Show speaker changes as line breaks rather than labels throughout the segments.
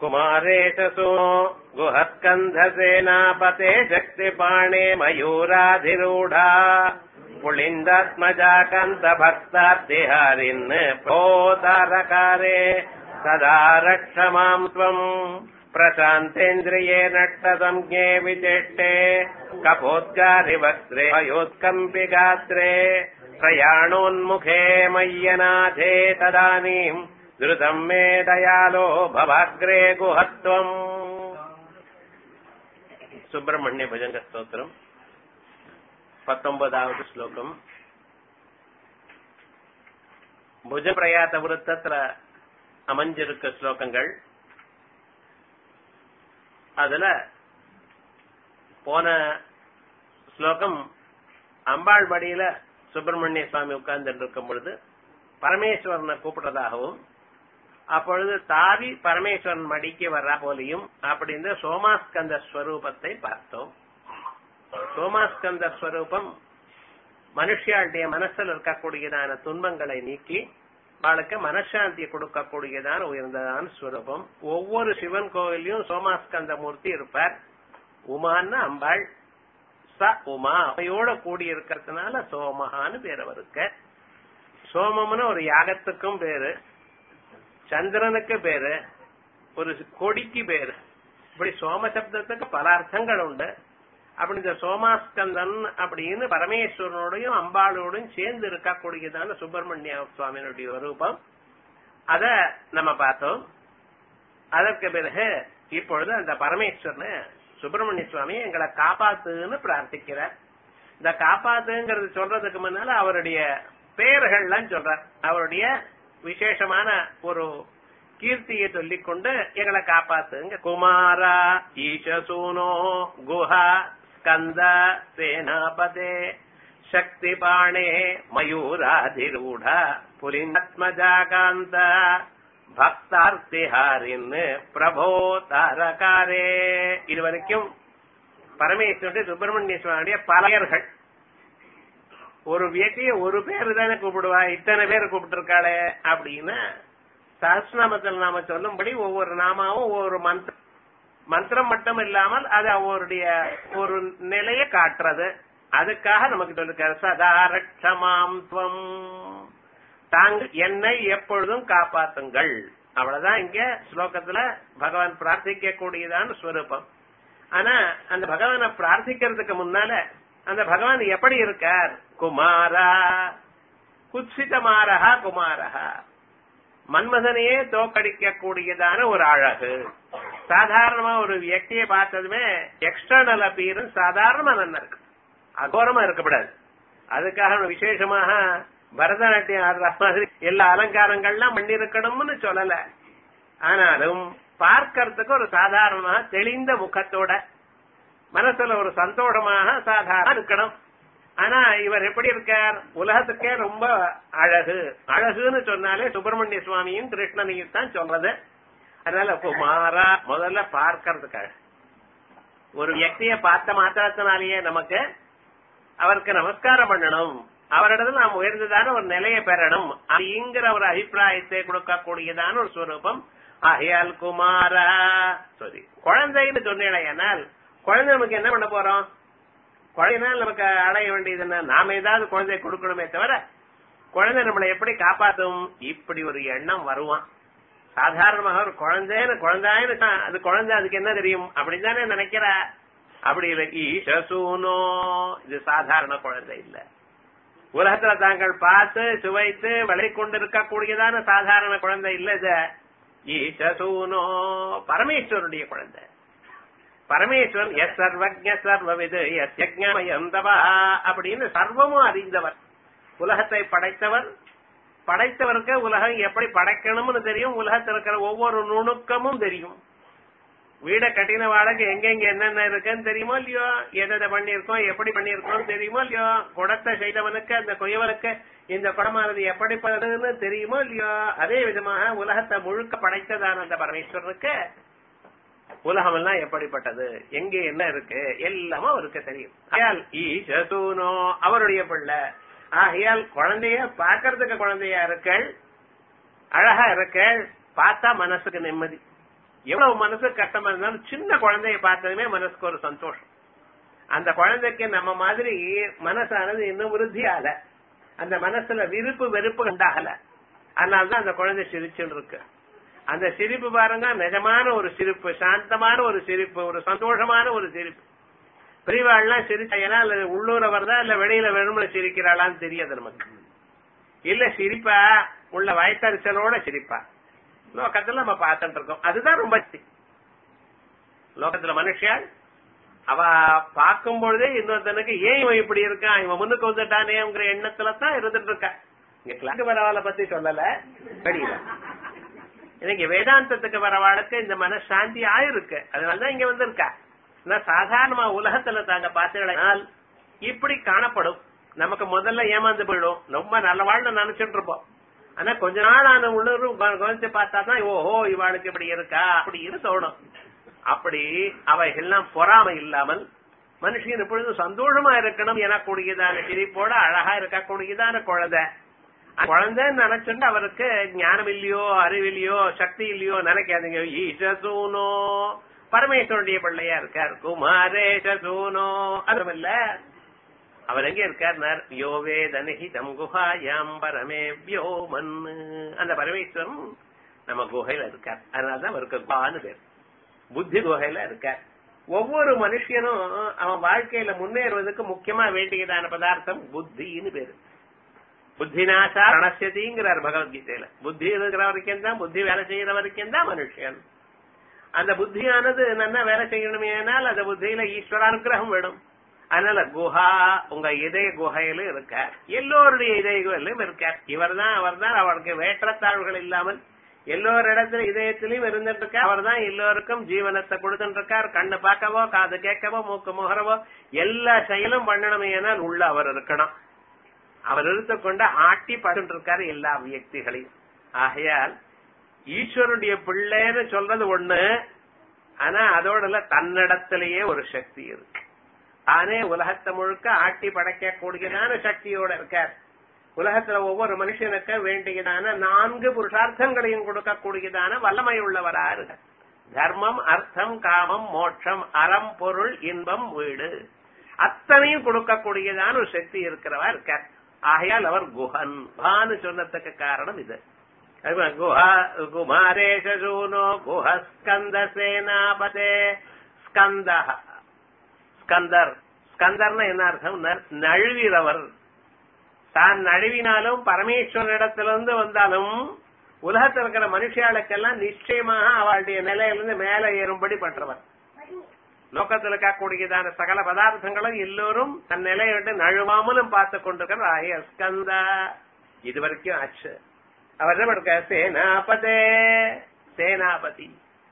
कुमारेशसो गुहस्कन्धसेनापते शक्तिपाणे मयूराधिरूढा पुलिन्दात्मजाकन्तभक्ताब्धिहारिन् प्रोतारकारे सदा रक्ष माम् त्वम् प्रशान्तेन्द्रिये नट्टसंज्ञे विचेष्टे कपोद्गारिवक्त्रे अयोत्कम्पि गात्रे प्रयाणोन्मुखे मय्यनाथे तदानीम् द्रुतम् मे दयालो भवाग्रे गुहत्वम् சுப்பிரமணிய பஜங்க ஸ்தோத்திரம் பத்தொன்பதாவது ஸ்லோகம் புஜ பிரயாத விருத்தத்துல அமைஞ்சிருக்க ஸ்லோகங்கள் அதுல போன ஸ்லோகம் அம்பாள் மடியில சுப்பிரமணிய சுவாமி உட்கார்ந்து இருக்கும் பொழுது பரமேஸ்வரனை கூப்பிடுறதாகவும் அப்பொழுது தாவி பரமேஸ்வரன் மடிக்கு வர்றா போலையும் அப்படின்னு சோமாஸ்கந்த ஸ்வரூபத்தை பார்த்தோம் சோமாஸ்கந்த ஸ்வரூபம் மனுஷியாளுடைய மனசில் இருக்கக்கூடியதான துன்பங்களை நீக்கி அவளுக்கு மனசாந்தியை கொடுக்கக்கூடியதான உயர்ந்ததான ஸ்வரூபம் ஒவ்வொரு சிவன் கோவிலையும் சோமாஸ்கந்த மூர்த்தி இருப்பார் உமான்னு அம்பாள் ச உமா அவையோட கூடி இருக்கிறதுனால சோமஹான்னு பேர் அவருக்கு சோமம்னு ஒரு யாகத்துக்கும் பேரு சந்திரனுக்கு பேரு ஒரு கொடிக்கு பேரு இப்படி சோம சப்தத்துக்கு பல அர்த்தங்கள் உண்டு அப்படி இந்த சோமாஸ்கந்தன் அப்படின்னு பரமேஸ்வரனோடையும் அம்பாளோடையும் சேர்ந்து இருக்கக்கூடியதான சுப்பிரமணிய சுவாமியினுடைய ரூபம் அத நம்ம பார்த்தோம் அதற்கு பிறகு இப்பொழுது அந்த பரமேஸ்வரனை சுப்பிரமணிய சுவாமி எங்களை காப்பாத்துன்னு பிரார்த்திக்கிறார் இந்த காப்பாத்துங்கிறது சொல்றதுக்கு முன்னால அவருடைய பெயர்கள்லாம் சொல்றார் அவருடைய விசேஷமான ஒரு கீர்த்தியை சொல்லிக் கொண்டு எங்களை காப்பாத்துங்க குமாரா ஈசசூனோ குஹா ஸ்கந்த சேனாபதே சக்தி பாணே மயூராதிரூட புலிந்தாத்மஜாகாந்த பக்தார்த்திஹாரின் பிரபோ தாரகாரே இதுவரைக்கும் பரமேஸ்வரனுடைய சுப்பிரமணிய சுவாமியுடைய பலையர்கள் ஒரு வியக்திய ஒரு பேரு தானே கூப்பிடுவா இத்தனை பேர் கூப்பிட்டு அப்படின்னு சஹஸ்நாமத்தில் நாம சொல்லும்படி ஒவ்வொரு நாமாவும் ஒவ்வொரு மந்திரம் மந்திரம் மட்டும் இல்லாமல் அது அவருடைய ஒரு நிலையை காட்டுறது அதுக்காக நமக்கு சொல்லிருக்காரு சதா ரட்சமாம் துவம் தாங்க என்னை எப்பொழுதும் காப்பாத்துங்கள் அவ்வளவுதான் இங்க ஸ்லோகத்துல பகவான் பிரார்த்திக்க கூடியதான ஸ்வரூபம் ஆனா அந்த பகவானை பிரார்த்திக்கிறதுக்கு முன்னால அந்த பகவான் எப்படி இருக்கார் குமாரா குத்சிதமாரஹா குமாரஹா மன்மதனையே தோக்கடிக்க கூடியதான ஒரு அழகு சாதாரணமா ஒரு வியக்தியை பார்த்ததுமே எக்ஸ்டர்னல் அப்பீரன்ஸ் சாதாரணமா நல்லா இருக்கு அகோரமா இருக்கக்கூடாது அதுக்காக விசேஷமாக பரதநாட்டியம் ஆடுற மாதிரி எல்லா அலங்காரங்கள்லாம் பண்ணிருக்கணும்னு சொல்லல ஆனாலும் பார்க்கறதுக்கு ஒரு சாதாரணமாக தெளிந்த முகத்தோட மனசுல ஒரு சந்தோஷமாக சாதாரண இருக்கணும் ஆனா இவர் எப்படி இருக்கார் உலகத்துக்கே ரொம்ப அழகு அழகுன்னு சொன்னாலே சுப்பிரமணிய சுவாமியும் கிருஷ்ணனையும் தான் சொல்றது அதனால குமாரா முதல்ல பார்க்கறதுக்காக ஒரு வியக்திய பார்த்த மாத்திரத்தினாலேயே நமக்கு அவருக்கு நமஸ்காரம் பண்ணணும் அவரிடத்துல நாம் உயர்ந்ததான ஒரு நிலையை பெறணும் அப்படிங்கிற ஒரு அபிப்பிராயத்தை கொடுக்கக்கூடியதான ஒரு ஸ்வரூபம் ஆகையால் குமாரா சரி குழந்தைன்னு சொன்னேனால் குழந்தை நமக்கு என்ன பண்ண போறோம் குழந்தைனால் நமக்கு அடைய வேண்டியது என்ன நாம ஏதாவது குழந்தை கொடுக்கணுமே தவிர குழந்தை நம்மளை எப்படி காப்பாத்தும் இப்படி ஒரு எண்ணம் வருவான் சாதாரணமாக ஒரு குழந்தைன்னு குழந்தாயின்னு அது குழந்தை அதுக்கு என்ன தெரியும் அப்படின்னு தானே நினைக்கிற அப்படி இல்லை ஈசூனோ இது சாதாரண குழந்தை இல்ல உலகத்துல தாங்கள் பார்த்து சுவைத்து விளை கொண்டிருக்கக்கூடியதான சாதாரண குழந்தை இல்ல இது ஈசூனோ பரமேஸ்வருடைய குழந்தை பரமேஸ்வரன் எஸ் சர்வஜ சர்வவிது எஸ் யஜ்ஞமயந்தவா அப்படின்னு சர்வமும் அறிந்தவர் உலகத்தை படைத்தவர் படைத்தவருக்கு உலகம் எப்படி படைக்கணும்னு தெரியும் உலகத்தில் இருக்கிற ஒவ்வொரு நுணுக்கமும் தெரியும் வீட கட்டின வாழக்கு எங்கெங்க என்னென்ன இருக்குன்னு தெரியுமோ இல்லையோ எதை பண்ணிருக்கோம் எப்படி பண்ணிருக்கோம் தெரியுமோ இல்லையோ குடத்தை செய்தவனுக்கு அந்த கொய்யவனுக்கு இந்த குடமானது எப்படி படுதுன்னு தெரியுமோ இல்லையோ அதே விதமாக உலகத்தை முழுக்க படைத்ததான அந்த பரமேஸ்வரனுக்கு உலகம் எல்லாம் எப்படிப்பட்டது எங்க என்ன இருக்கு எல்லாமே அவருக்கு தெரியும் ஆகையால் ஈசூனோ அவருடைய பிள்ளை ஆகையால் குழந்தைய பாக்குறதுக்கு குழந்தையா இருக்கள் அழகா இருக்கள் பார்த்தா மனசுக்கு நிம்மதி எவ்வளவு மனசு கஷ்டமா இருந்தாலும் சின்ன குழந்தைய பார்த்ததுமே மனசுக்கு ஒரு சந்தோஷம் அந்த குழந்தைக்கு நம்ம மாதிரி மனசானது இன்னும் விருத்தி ஆகல அந்த மனசுல விருப்பு வெறுப்பு உண்டாகல அதனாலதான் அந்த குழந்தை சிரிச்சுன்னு இருக்கு அந்த சிரிப்பு பாருங்க நிஜமான ஒரு சிரிப்பு சாந்தமான ஒரு சிரிப்பு ஒரு சந்தோஷமான ஒரு சிரிப்பு பெரியவாள்லாம் சிரிச்சா ஏன்னா அல்லது உள்ளூர வருதா இல்ல வெளியில வெறுமனை சிரிக்கிறாளான்னு தெரியாது நமக்கு இல்ல சிரிப்பா உள்ள வயத்தறிச்சலோட சிரிப்பா லோகத்துல நம்ம பார்த்துட்டு இருக்கோம் அதுதான் ரொம்ப சி- லோகத்துல மனுஷியாள் அவ பார்க்கும் பொழுதே இன்னொருத்தனுக்கு ஏன் இவன் இப்படி இருக்கான் இவன் முன்னுக்கு வந்துட்டானேங்கிற எண்ணத்துல தான் இருந்துட்டு இருக்கா இங்க கிளாக்கு வரவாளை பத்தி சொல்லல வெளியில இன்னைக்கு வேதாந்தத்துக்கு வரவாளுக்கு இந்த மனசாந்தி ஆயிருக்கு அதனாலதான் இங்க வந்திருக்கா ஆனா சாதாரணமா உலகத்துல தாங்க பார்த்தீங்கன்னா இப்படி காணப்படும் நமக்கு முதல்ல ஏமாந்து போயிடும் ரொம்ப நல்ல வாழ்ந்து நினைச்சிட்டு இருப்போம் ஆனா கொஞ்ச நாள் ஆன உள்ளூர் கவனிச்சு பார்த்தா தான் ஓஹோ இவாளுக்கு இப்படி இருக்கா அப்படின்னு தோணும் அப்படி அவைகள்லாம் பொறாமை இல்லாமல் மனுஷன் எப்பொழுதும் சந்தோஷமா இருக்கணும் எனக்கூடியதான சிரிப்போட அழகா இருக்கக்கூடியதான குழந்தை அந்த குழந்தைன்னு நினைச்சுட்டு அவருக்கு ஞானம் இல்லையோ அறிவில்லையோ சக்தி இல்லையோ நினைக்காதீங்க ஈசசூனோ பரமேஸ்வரனுடைய பிள்ளையா இருக்கார் குமாரேசூனோ அதுவும் இல்ல அவர் எங்க இருக்கார் யோவே தனிஹிதம் குஹாயாம் பரமே வியோமன் அந்த பரமேஸ்வரன் நம்ம குகையில இருக்கார் அதனாலதான் அவருக்கு குஹான்னு பேர் புத்தி குகையில இருக்கார் ஒவ்வொரு மனுஷனும் அவன் வாழ்க்கையில முன்னேறுவதற்கு முக்கியமா வேண்டியதான பதார்த்தம் புத்தின்னு பேரு புத்திநாசா ரணசியதிங்கிறார் பகவத்கீதையில புத்தி இருக்கிற வரைக்கும் தான் புத்தி வேலை செய்யற வரைக்கும் தான் மனுஷன் அந்த புத்தியானது நல்லா வேலை செய்யணுமேனால் அந்த புத்தியில ஈஸ்வர அனுகிரகம் வேணும் அதனால குஹா உங்க இதய குகையிலும் இருக்கார் எல்லோருடைய இதயங்களிலும் இருக்கார் இவர் தான் அவர் தான் அவருக்கு வேற்றத்தாழ்வுகள் இல்லாமல் எல்லோரிடத்துல இதயத்திலையும் இருந்துட்டு இருக்கார் அவர் தான் எல்லோருக்கும் ஜீவனத்தை கொடுத்துட்டு இருக்கார் கண்ணு பார்க்கவோ காது கேட்கவோ மூக்கு முகரவோ எல்லா செயலும் பண்ணணுமே ஏனால் உள்ள அவர் இருக்கணும் அவர் இருந்து கொண்டு ஆட்டி பட்டு இருக்காரு எல்லா வியக்திகளையும் ஆகையால் ஈஸ்வருடைய பிள்ளைன்னு சொல்றது ஒண்ணு ஆனா அதோட இல்ல தன்னிடத்திலேயே ஒரு சக்தி இருக்கு தானே உலகத்தை முழுக்க ஆட்டி படைக்க கூடியதான சக்தியோட இருக்கார் உலகத்துல ஒவ்வொரு மனுஷனுக்கு வேண்டியதான நான்கு புருஷார்த்தங்களையும் கொடுக்கக்கூடியதான வல்லமை உள்ளவரா இருக்க தர்மம் அர்த்தம் காமம் மோட்சம் அறம் பொருள் இன்பம் வீடு அத்தனையும் கொடுக்கக்கூடியதான ஒரு சக்தி இருக்கிறவா இருக்கார் ஆகையால் அவர் குஹன் குஹான்னு சொன்னதுக்கு காரணம் இது அதுதான் குஹா குமாரேஷூனோ குஹஸ்கந்த சேனாபதே ஸ்கந்த ஸ்கந்தர் ஸ்கந்தர்னா என்ன அர்த்தம் நழுவிறவர் தான் நழுவினாலும் பரமேஸ்வரனிடத்திலிருந்து வந்தாலும் உலகத்தில் இருக்கிற மனுஷியாளுக்கெல்லாம் நிச்சயமாக அவளுடைய நிலையிலிருந்து மேல ஏறும்படி பண்றவர் லோகத்தில் இருக்கக்கூடியதான சகல பதார்த்தங்களும் எல்லோரும் தன் நிலையை விட்டு நழுவாமலும் பார்த்து கொண்டிருக்கிற ஆய ஸ்கந்தா இது வரைக்கும் ஆச்சு அவர் என்ன பண்ணுற சேனாபதே சேனாபதி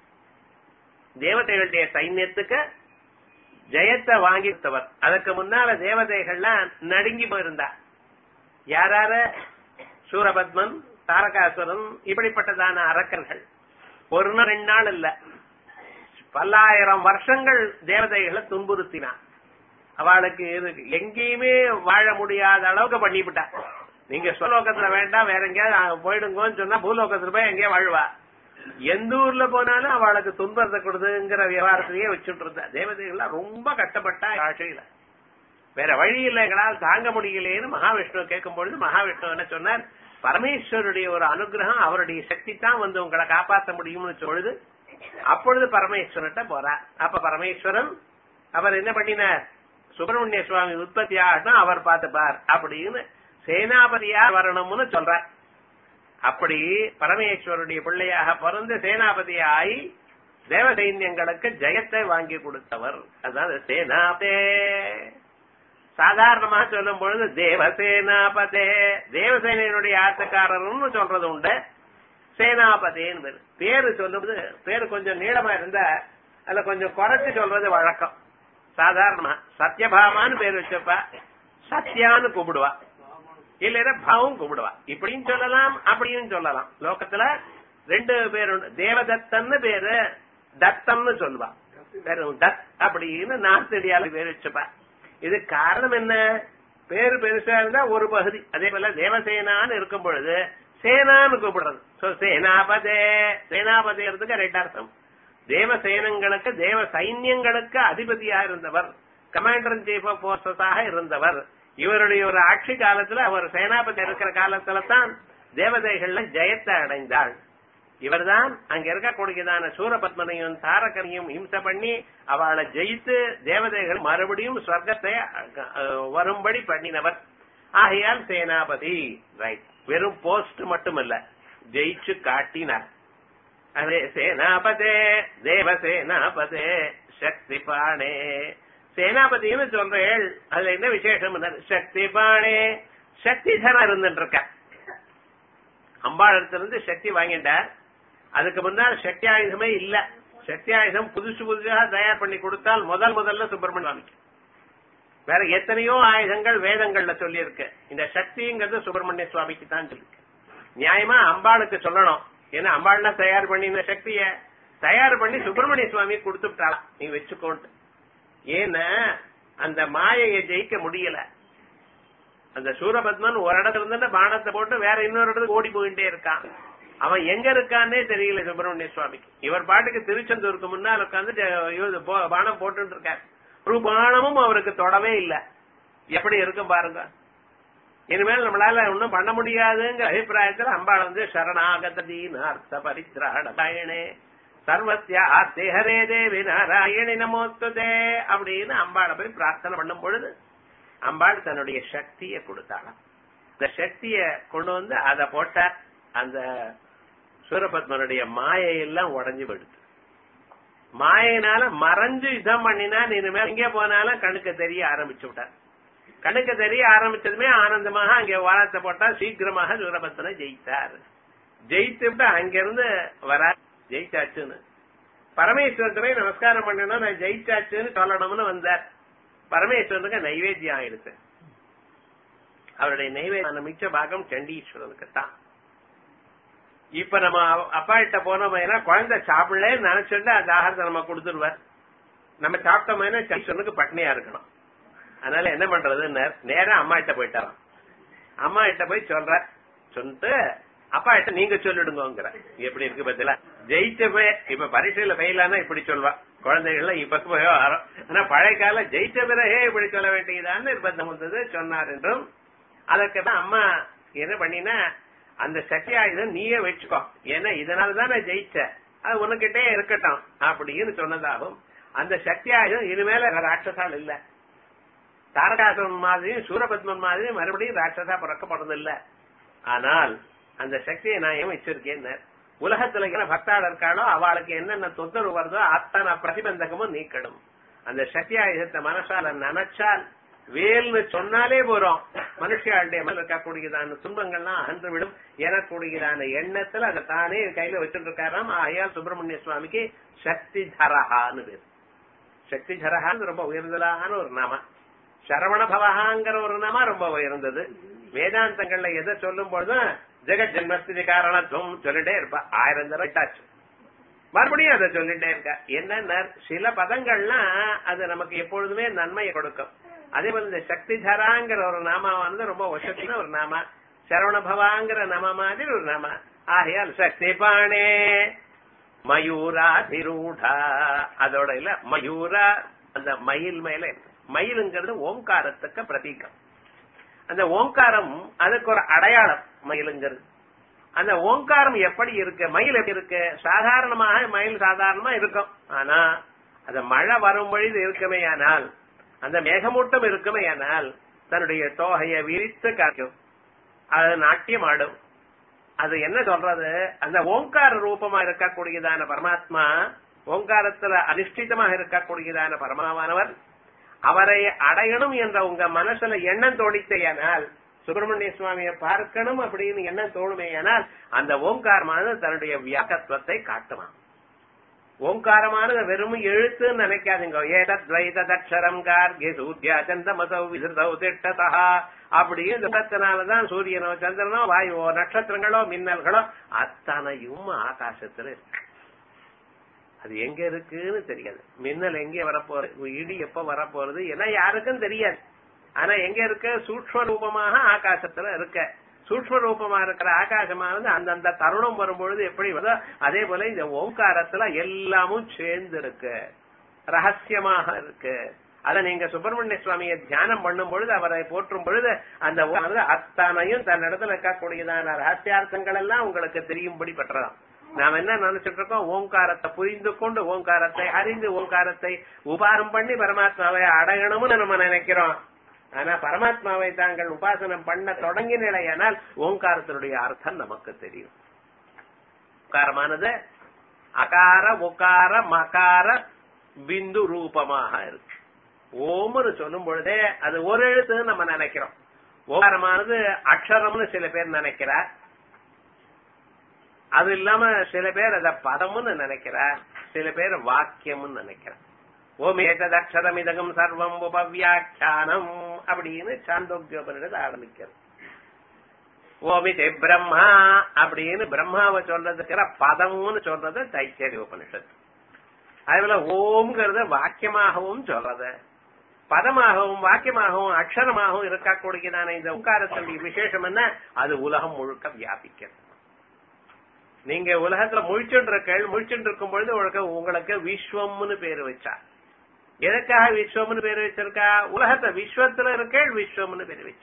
தேவதைகளுடைய சைன்யத்துக்கு ஜெயத்தை வாங்கித்தவர் அதுக்கு முன்னால தேவதைகள்லாம் நடுங்கி போயிருந்தா யாரார சூரபத்மன் தாரகாசுரன் இப்படிப்பட்டதான அரக்கர்கள் ஒரு நாள் ரெண்டு நாள் இல்ல பல்லாயிரம் வருஷங்கள் தேவதைகளை துன்புறுத்தினான் அவளுக்கு இது எங்கேயுமே வாழ முடியாத அளவுக்கு பண்ணிவிட்டா நீங்க சுலோகத்துல வேண்டாம் வேற எங்கேயாவது போயிடுங்கன்னு சொன்னா பூலோகத்துல போய் எங்கேயா வாழ்வா எந்த ஊர்ல போனாலும் அவளுக்கு துன்பத்தை கொடுதுங்கிற விவகாரத்திலேயே வச்சுட்டு இருந்தா தேவதைகள்லாம் ரொம்ப கட்டப்பட்டா ஆட்சியில வேற வழி இல்லை எங்களால் தாங்க முடியலையேன்னு மகாவிஷ்ணு கேட்கும் பொழுது மகாவிஷ்ணு என்ன சொன்னார் பரமேஸ்வருடைய ஒரு அனுகிரகம் அவருடைய சக்தி தான் வந்து உங்களை காப்பாற்ற முடியும்னு சொல்லுது அப்பொழுது பரமேஸ்வரன்ட்ட போறார் அப்ப பரமேஸ்வரன் அவர் என்ன பண்ணினார் சுப்பிரமணிய சுவாமி உற்பத்தி ஆகட்டும் அவர் பார்த்துப்பார் அப்படின்னு சேனாபதியா வரணும்னு சொல்றார் அப்படி பரமேஸ்வருடைய பிள்ளையாக பிறந்து சேனாபதியாய் தேவ சைன்யங்களுக்கு ஜெயத்தை வாங்கி கொடுத்தவர் அதாவது சேனாபே சாதாரணமாக சொல்லும் பொழுது தேவசேனாபதே தேவசேனையினுடைய ஆட்டக்காரர்னு சொல்றது உண்டு சேனாபதேன்னு பேரு பேரு சொல்லும்போது பேரு கொஞ்சம் நீளமா இருந்தா அதுல கொஞ்சம் குறைச்சு சொல்றது வழக்கம் சாதாரணமா சத்யபாமான்னு பேர் வச்சப்பா சத்யான்னு கூப்பிடுவா இல்லைன்னா பாவும் கூப்பிடுவா இப்படியும் சொல்லலாம் அப்படியும் சொல்லலாம் லோகத்துல ரெண்டு பேர் உண்டு தேவதத்தன்னு பேரு தத்தம்னு சொல்லுவா பேரு தத் அப்படின்னு நார்த்தடியால பேர் வச்சுப்பா இது காரணம் என்ன பேரு பெருசா இருந்தா ஒரு பகுதி அதே போல தேவசேனான்னு இருக்கும் பொழுது சேனான்னு கூப்பிடுறது சோ சேனாபதே சேனாபதேறதுக்கு ரெண்டு அர்த்தம் தேவ சேனங்களுக்கு தேவ சைன்யங்களுக்கு அதிபதியா இருந்தவர் கமாண்டர் இன் சீஃப் ஆஃப் போர்சஸாக இருந்தவர் இவருடைய ஒரு ஆட்சி காலத்துல அவர் சேனாபதி இருக்கிற காலத்துல தான் தேவதைகள்ல ஜெயத்தை அடைந்தாள் இவர்தான் அங்க இருக்கக்கூடியதான சூரபத்மனையும் தாரகனையும் ஹிம்சை பண்ணி அவளை ஜெயித்து தேவதைகள் மறுபடியும் சொர்க்கத்தை அஹ், வரும்படி பண்ணினவர் ஆகையால் சேனாபதி ரைட் வெறும் போஸ்ட் மட்டுமல்ல ஜெயிச்சு காட்டினார் அதே சேனாபதே தேவசேனாபதே சக்தி பாணே சேனாபதினு சொல்றேள் அதுல என்ன விசேஷம் சக்தி பாணே சக்தி தரம் இருந்துட்டு இருக்க அம்பாளத்திலிருந்து சக்தி வாங்கிட்டார் அதுக்கு முன்னால் சக்தி ஆயுதமே இல்ல சக்தி ஆயுதம் புதுசு புதுசாக தயார் பண்ணி கொடுத்தால் முதல் முதல்ல சுப்பிரமணிய சுவாமிக்கு வேற எத்தனையோ ஆயுதங்கள் வேதங்கள்ல சொல்லி இருக்கு இந்த சக்திங்கிறது சுப்பிரமணிய சுவாமிக்கு தான் சொல்லி நியாயமா அம்பாளுக்கு சொல்லணும் ஏன்னா அம்பாள்னா தயார் பண்ணின சக்திய தயார் பண்ணி சுப்பிரமணிய சுவாமி கொடுத்துட்டாளாம் நீ வச்சுக்கோன்ட்டு ஏன்னா அந்த மாயையை ஜெயிக்க முடியல அந்த சூரபத்மன் ஒரு இடத்துல இருந்து பானத்தை போட்டு வேற இன்னொரு இடத்துக்கு ஓடி போயிட்டே இருக்கான் அவன் எங்க இருக்கான்னே தெரியல சுப்பிரமணிய சுவாமிக்கு இவர் பாட்டுக்கு திருச்செந்தூருக்கு முன்னால் உட்காந்து பானம் போட்டு இருக்கார் ஒரு பானமும் அவருக்கு தொடவே இல்ல எப்படி இருக்கும் பாருங்க இனிமேல் நம்மளால ஒன்னும் பண்ண முடியாதுங்கிற அபிப்பிராயத்துல அம்பாள் வந்து சரணாகதீனார்த்த பரித்ராணே சர்வத்யா ஆர்த்தி ஹரே தேவி நாராயணி நமோத்துதே அப்படின்னு அம்பாளை போய் பிரார்த்தனை பண்ணும் பொழுது அம்பாள் தன்னுடைய சக்தியை கொடுத்தாளாம் இந்த சக்திய கொண்டு வந்து அதை போட்டார் அந்த சூரபத்மனுடைய மாயை எல்லாம் உடஞ்சு போயிடுது மாயினால மறைஞ்சு யுத்தம் பண்ணினா இனிமேல் எங்கே போனாலும் கண்ணுக்கு தெரிய ஆரம்பிச்சு விட்டார் கண்ணுக்கு தெரிய ஆரம்பிச்சதுமே ஆனந்தமாக அங்கே வாரத்தை போட்டா சீக்கிரமாக சூரபத்மனை ஜெயித்தார் ஜெயித்து விட்டு அங்கிருந்து வர ஜெயிச்சாச்சுன்னு பரமேஸ்வரத்தை போய் நமஸ்காரம் பண்ணணும் நான் ஜெயிச்சாச்சுன்னு சொல்லணும்னு வந்தார் பரமேஸ்வரனுக்கு நைவேத்தியம் ஆயிடுச்சு அவருடைய நைவேத்திய மிச்ச பாகம் சண்டீஸ்வரனுக்கு தான் இப்ப நம்ம அப்பா கிட்ட போனோம்னா குழந்தை சாப்பிடல நினைச்சுட்டு அந்த ஆகாரத்தை நம்ம கொடுத்துருவார் நம்ம சாப்பிட்டோம்னா சண்டீஸ்வரனுக்கு பட்னியா இருக்கணும் அதனால என்ன பண்றது நேரா அம்மா கிட்ட போயிட்டாராம் அம்மா கிட்ட போய் சொல்ற சொல்லிட்டு அப்பா கிட்ட நீங்க சொல்லிடுங்கிற எப்படி இருக்கு பத்தில ஜெயிச்ச போய் இப்ப பரீட்சையில ஃபெயிலானா இப்படி சொல்வா குழந்தைகள் இப்ப போய் வரோம் ஆனா பழைய கால ஜெயிச்ச பிறகே இப்படி சொல்ல வேண்டியதான்னு நிர்பந்தம் வந்தது சொன்னார் என்றும் அதற்கு தான் அம்மா என்ன பண்ணினா அந்த சக்தி ஆயுதம் நீயே வச்சுக்கோ ஏன்னா இதனாலதான் நான் ஜெயிச்சேன் அது உனக்கிட்டே இருக்கட்டும் அப்படின்னு சொன்னதாகும் அந்த சக்தி ஆயுதம் இனிமேல ராட்சசால் இல்ல தாரகாசுரன் மாதிரியும் சூரபத்மன் மாதிரியும் மறுபடியும் ராட்சசா பிறக்கப்படுறது இல்ல ஆனால் அந்த சக்தியை நான் ஏன் வச்சிருக்கேன் உலகத்துல இருக்கிற பக்தாள் இருக்காளோ அவளுக்கு என்னென்ன தொந்தரவு வருதோ அத்தனை பிரதிபந்தகமும் நீக்கணும் அந்த சக்தி ஆயுதத்தை மனசால நினைச்சால் வேல்னு சொன்னாலே போறோம் மனுஷியாளுடைய மேல இருக்கக்கூடியதான துன்பங்கள்லாம் அகன்று விடும் எனக்கூடியதான எண்ணத்துல அதை தானே கையில வச்சுட்டு இருக்காராம் ஆயால் சுப்பிரமணிய சுவாமிக்கு சக்தி தரஹான்னு பேர் சக்தி தரஹான்னு ரொம்ப உயர்ந்தலான ஒரு நாம சரவண பவஹாங்கிற ஒரு நாம ரொம்ப உயர்ந்தது வேதாந்தங்கள்ல எதை சொல்லும் பொழுதும் ஜெகத் ஜென்மஸ்திதி காரணத்துவம் சொல்லிட்டே இருப்பா ஆயிரம் தடவை விட்டாச்சு மறுபடியும் அதை சொல்லிட்டே இருக்கா என்ன சில பதங்கள்லாம் அது நமக்கு எப்பொழுதுமே நன்மையை கொடுக்கும் அதே போல இந்த சக்தி தராங்கிற ஒரு நாமா வந்து ரொம்ப வசத்தின ஒரு நாமா சரவண பவாங்கிற நாம மாதிரி ஒரு நாமா ஆகையால் சக்தி பாணே மயூராதிரூடா அதோட இல்ல மயூரா அந்த மயில் மேல மயிலுங்கிறது ஓங்காரத்துக்கு பிரதீகம் அந்த ஓங்காரம் அதுக்கு ஒரு அடையாளம் மயிலுங்கிறது அந்த ஓங்காரம் எப்படி இருக்கு மயில் எப்படி இருக்கு சாதாரணமாக மயில் சாதாரணமா இருக்கும் ஆனா அந்த மழை வரும் பொழுது இருக்குமே ஆனால் அந்த மேகமூட்டம் இருக்குமே ஆனால் தன்னுடைய தோகையை விரித்து காக்கும் அது நாட்டியம் ஆடும் அது என்ன சொல்றது அந்த ஓங்கார ரூபமா இருக்கக்கூடியதான பரமாத்மா ஓங்காரத்துல அதிஷ்டிதமாக இருக்கக்கூடியதான பரமாவானவர் அவரை அடையணும் என்ற உங்க மனசுல எண்ணம் தோணித்தையானால் சுப்பிரமணிய சுவாமியை பார்க்கணும் அப்படின்னு எண்ணம் தோணுமேயானால் அந்த ஓங்காரமானது தன்னுடைய வியாக்கத்துவத்தை காட்டுவான் ஓங்காரமானது வெறும் எழுத்துன்னு நினைக்காதீங்க ஏதத்வைததக்ஷரம் கார்கே சூர்யா சந்தமசௌ விசிறுதௌ திட்டதா அப்படி இந்த இடத்தினாலதான் சூரியனோ சந்திரனோ வாயுவோ நட்சத்திரங்களோ மின்னல்களோ அத்தனையும் ஆகாசத்துல இருக்கு அது எங்க இருக்குன்னு தெரியாது மின்னல் எங்க வரப்போறது இடி எப்ப வரப்போறது ஏன்னா யாருக்கும் தெரியாது ஆனா எங்க இருக்க சூக்ம ரூபமாக ஆகாசத்துல இருக்க சூக்ம ரூபமா இருக்கிற ஆகாசமானது அந்தந்த தருணம் வரும்பொழுது எப்படி வருதோ அதே போல இந்த ஓங்காரத்துல எல்லாமும் சேர்ந்து இருக்கு ரகசியமாக இருக்கு அத நீங்க சுப்பிரமணிய சுவாமியை தியானம் பண்ணும் பொழுது அவரை போற்றும் பொழுது அந்த ஓங்காரத்துல அத்தனையும் தன்னிடத்துல இருக்கக்கூடியதான ரகசியார்த்தங்கள் எல்லாம் உங்களுக்கு தெரியும்படி பெற்றதாம் நாம் என்ன நினைச்சிட்டு இருக்கோம் ஓங்காரத்தை புரிந்து கொண்டு ஓங்காரத்தை அறிந்து ஓங்காரத்தை உபாரம் பண்ணி பரமாத்மாவை அடையணும்னு நம்ம நினைக்கிறோம் ஆனா பரமாத்மாவை தாங்கள் உபாசனம் பண்ண தொடங்கினால் ஓங்காரத்தினுடைய அர்த்தம் நமக்கு தெரியும் ஓங்காரமானது அகார உகார மகார பிந்து ரூபமாக இருக்கு ஓம்னு சொல்லும் பொழுதே அது ஒரு எழுத்துன்னு நம்ம நினைக்கிறோம் ஓங்காரமானது அக்ஷரம்னு சில பேர் நினைக்கிறார் அது இல்லாம சில பேர் அத பதம்னு நினைக்கிறார் சில பேர் வாக்கியம்னு நினைக்கிறார் ஓம் ஏததக்ஷரம் இதகம் சர்வம் உபவியாக்கியானம் அப்படின்னு சாந்தோக்கியோபனிடத்து ஆரம்பிக்கிறது ஓமிதே பிரம்மா அப்படின்னு பிரம்மாவை சொல்றதுக்கிற பதம்னு சொல்றது தைத்தியரி உபனிஷத்து அதே போல ஓம்ங்கிறத வாக்கியமாகவும் சொல்றது பதமாகவும் வாக்கியமாகவும் அக்ஷரமாகவும் இருக்கக்கூடியதான இந்த ஓங்காரத்தினுடைய விசேஷம் என்ன அது உலகம் முழுக்க வியாபிக்கிறது நீங்க உலகத்துல முழிச்சுட்டு இருக்க முழிச்சுட்டு இருக்கும் பொழுது உங்களுக்கு உங்களுக்கு விஸ்வம்னு பேரு வச்சா எதுக்காக விஸ்வம்னு பேர் வச்சிருக்கா உலகத்தை விஸ்வத்துல இருக்க விஸ்வம்னு பேர் வச்சா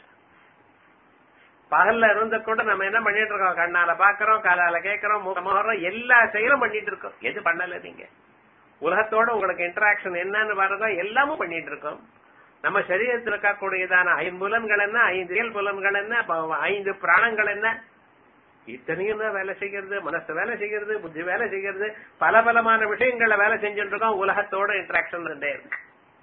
பகல்ல இருந்த கூட நம்ம என்ன பண்ணிட்டு இருக்கோம் கண்ணால பாக்குறோம் காலால கேட்கறோம் முகரம் எல்லா செயலும் பண்ணிட்டு இருக்கோம் எது பண்ணல நீங்க உலகத்தோட உங்களுக்கு இன்டராக்ஷன் என்னன்னு வரதோ எல்லாமும் பண்ணிட்டு இருக்கோம் நம்ம சரீரத்தில் இருக்கக்கூடியதான ஐம்புலன்கள் என்ன ஐந்து இயல் புலன்கள் என்ன ஐந்து பிராணங்கள் என்ன இத்தனையும் தான் வேலை செய்கிறது மனசு வேலை செய்கிறது புத்தி வேலை செய்கிறது பல பலமான விஷயங்களை வேலை செஞ்சுட்டு இருக்கோம் உலகத்தோட இன்டராக்ஷன் இருந்தே இருக்கு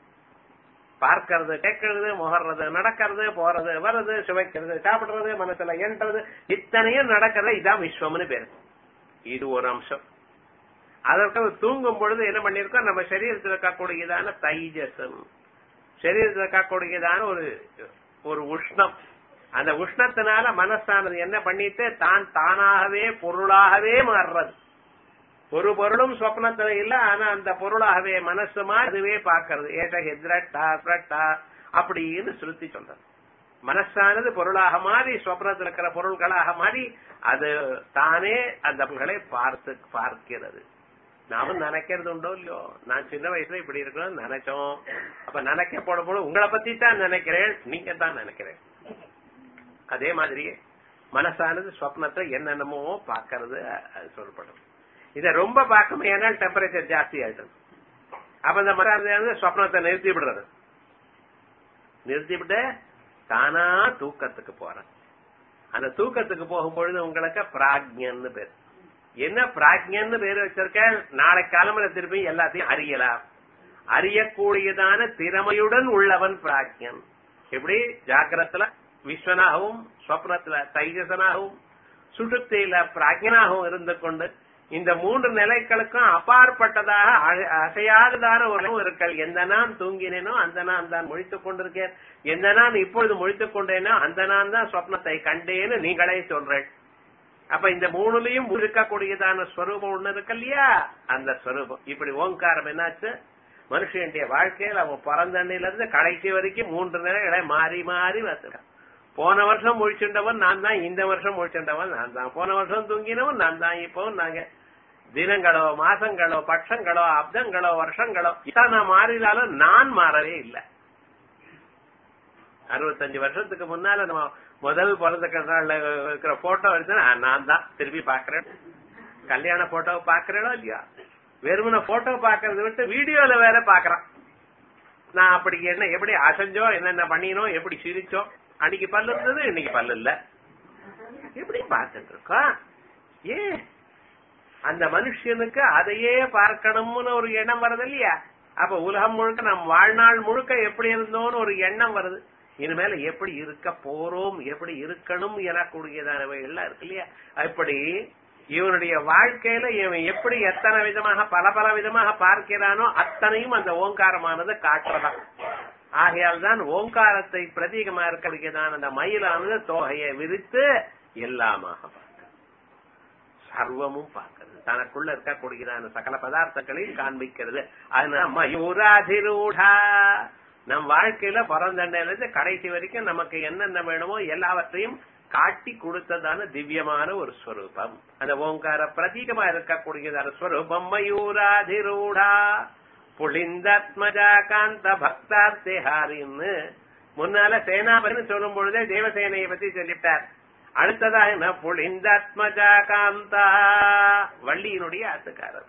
பார்க்கறது கேட்கறது முகர்றது நடக்கிறது போறது வர்றது சுவைக்கிறது சாப்பிடுறது மனசுல என்றது இத்தனையும் நடக்கிறது இதான் விஸ்வம்னு பேரு இது ஒரு அம்சம் அதற்கு தூங்கும் பொழுது என்ன பண்ணிருக்கோம் நம்ம சரீரத்தில் இருக்கக்கூடியதான தைஜசம் சரீரத்தில் இருக்கக்கூடியதான ஒரு ஒரு உஷ்ணம் அந்த உஷ்ணத்தினால மனசானது என்ன பண்ணிட்டு தான் தானாகவே பொருளாகவே மாறுறது ஒரு பொருளும் சொப்னத்துல இல்ல ஆனா அந்த பொருளாகவே மனசு அதுவே பாக்குறது ஏட்ட ஹெத்ரட்டா பிரட்டா அப்படின்னு சுருத்தி சொல்றது மனசானது பொருளாக மாறி சொப்னத்தில் இருக்கிற பொருள்களாக மாறி அது தானே அந்த பொருள்களை பார்த்து பார்க்கிறது நாமும் நினைக்கிறது உண்டோ இல்லையோ நான் சின்ன வயசுல இப்படி இருக்கணும்னு நினைச்சோம் அப்ப நினைக்க போட போது உங்களை பத்தி தான் நினைக்கிறேன் நீங்க தான் நினைக்கிறேன் அதே மாதிரியே மனசானது ஸ்வப்னத்தை என்னென்னமோ பாக்கிறது அது சொல்லப்படும் இத ரொம்ப பார்க்கணும் ஏன்னா டெம்பரேச்சர் ஜாஸ்தி ஆயிடுது அப்ப இந்த மனசானது ஸ்வப்னத்தை நிறுத்தி விடுறது நிறுத்தி விட்டு தானா தூக்கத்துக்கு போறேன் அந்த தூக்கத்துக்கு போகும்பொழுது உங்களுக்கு பிராக்ஞன்னு பேர் என்ன பிராக்ஞன்னு பேர் வச்சிருக்க நாளை காலம்பர திருப்பி எல்லாத்தையும் அறியலாம் அறியக்கூடியதான திறமையுடன் உள்ளவன் பிராக்ஞன் எப்படி ஜாக்கிரத்துல விஸ்வனாகவும் ஸ்வப்னத்துல தைஜசனாகவும் சுடுத்தில பிராக்ஞனாகவும் இருந்து கொண்டு இந்த மூன்று நிலைகளுக்கும் அப்பாற்பட்டதாக அசையாததான ஒரு இருக்கல் எந்த நான் தூங்கினேனோ அந்த நான் தான் முழித்துக் கொண்டிருக்கேன் எந்த நான் இப்பொழுது முழித்துக் கொண்டேனோ அந்த நான் தான் சொப்னத்தை கண்டேன்னு நீங்களே சொல்றேன் அப்ப இந்த மூணுலயும் இருக்கக்கூடியதான ஸ்வரூபம் ஒண்ணு இருக்கு இல்லையா அந்த ஸ்வரூபம் இப்படி ஓங்காரம் என்னாச்சு மனுஷனுடைய வாழ்க்கையில் அவன் பிறந்தண்ணில இருந்து கடைசி வரைக்கும் மூன்று நிலைகளை மாறி மாறி வச்சிருக்கான் போன வருஷம் முழிச்சுண்டவன் நான் தான் இந்த வருஷம் முழிச்சுண்டவன் நான் தான் போன வருஷம் தூங்கினவன் நான் தான் இப்போ நாங்க தினங்களோ மாசங்களோ பட்சங்களோ அப்தங்களோ வருஷங்களோ இதான் நான் மாறினாலும் நான் மாறவே இல்லை அறுபத்தஞ்சு வருஷத்துக்கு முன்னால நம்ம முதல் பிறந்த நாள்ல இருக்கிற போட்டோ எடுத்து நான் தான் திருப்பி பாக்குறேன் கல்யாண போட்டோ பாக்குறேனோ இல்லையா வெறுமன போட்டோ பாக்குறத விட்டு வீடியோல வேற பாக்குறான் நான் அப்படி என்ன எப்படி அசைஞ்சோம் என்னென்ன பண்ணினோம் எப்படி சிரிச்சோம் அன்னைக்கு பல்லு இருந்தது இன்னைக்கு பல்லு இல்ல எப்படி பார்த்துட்டு இருக்கோம் ஏ அந்த மனுஷனுக்கு அதையே பார்க்கணும்னு ஒரு எண்ணம் வருது இல்லையா அப்ப உலகம் முழுக்க நம் வாழ்நாள் முழுக்க எப்படி இருந்தோம்னு ஒரு எண்ணம் வருது இனிமேல எப்படி இருக்க போறோம் எப்படி இருக்கணும் எனக்கூடியதானவை எல்லாம் இருக்கு இல்லையா அப்படி இவனுடைய வாழ்க்கையில இவன் எப்படி எத்தனை விதமாக பல பல விதமாக பார்க்கிறானோ அத்தனையும் அந்த ஓங்காரமானது காட்டுறதான் ஆகையால் தான் ஓங்காரத்தை பிரதீகமா இருக்கக்கூடியதான அந்த மயிலானது தொகையை விரித்து எல்லாமாக பார்க்கிறது சர்வமும் பார்க்கிறது தனக்குள்ள இருக்கக்கூடியதான சகல பதார்த்தங்களையும் காண்பிக்கிறது அதனால மயூராதிரூடா நம் வாழ்க்கையில பிறந்தண்டையிலிருந்து கடைசி வரைக்கும் நமக்கு என்னென்ன வேணுமோ எல்லாவற்றையும் காட்டி கொடுத்ததான திவ்யமான ஒரு ஸ்வரூபம் அந்த ஓங்கார பிரதீகமா இருக்கக்கூடியதான ஸ்வரூபம் மயூராதிரூடா புளிந்தாத்மஜா காந்த பக்தார்த்திஹாரின்னு முன்னால சேனாபதினு சொல்லும் பொழுதே தேவசேனையை பத்தி சொல்லிட்டார் அடுத்ததா என்ன புளிந்தாத்மஜா காந்தா வள்ளியினுடைய ஆத்துக்காரர்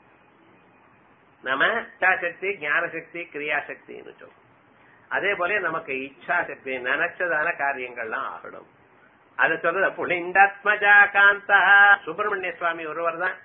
நம்ம இச்சாசக்தி ஞானசக்தி கிரியாசக்தின்னு சொல்றோம் அதே போல நமக்கு இச்சா சக்தி நினைச்சதான காரியங்கள்லாம் ஆகணும் அது சொல்றது புளிந்தாத்மஜா காந்தா சுப்பிரமணிய சுவாமி ஒருவர் தான்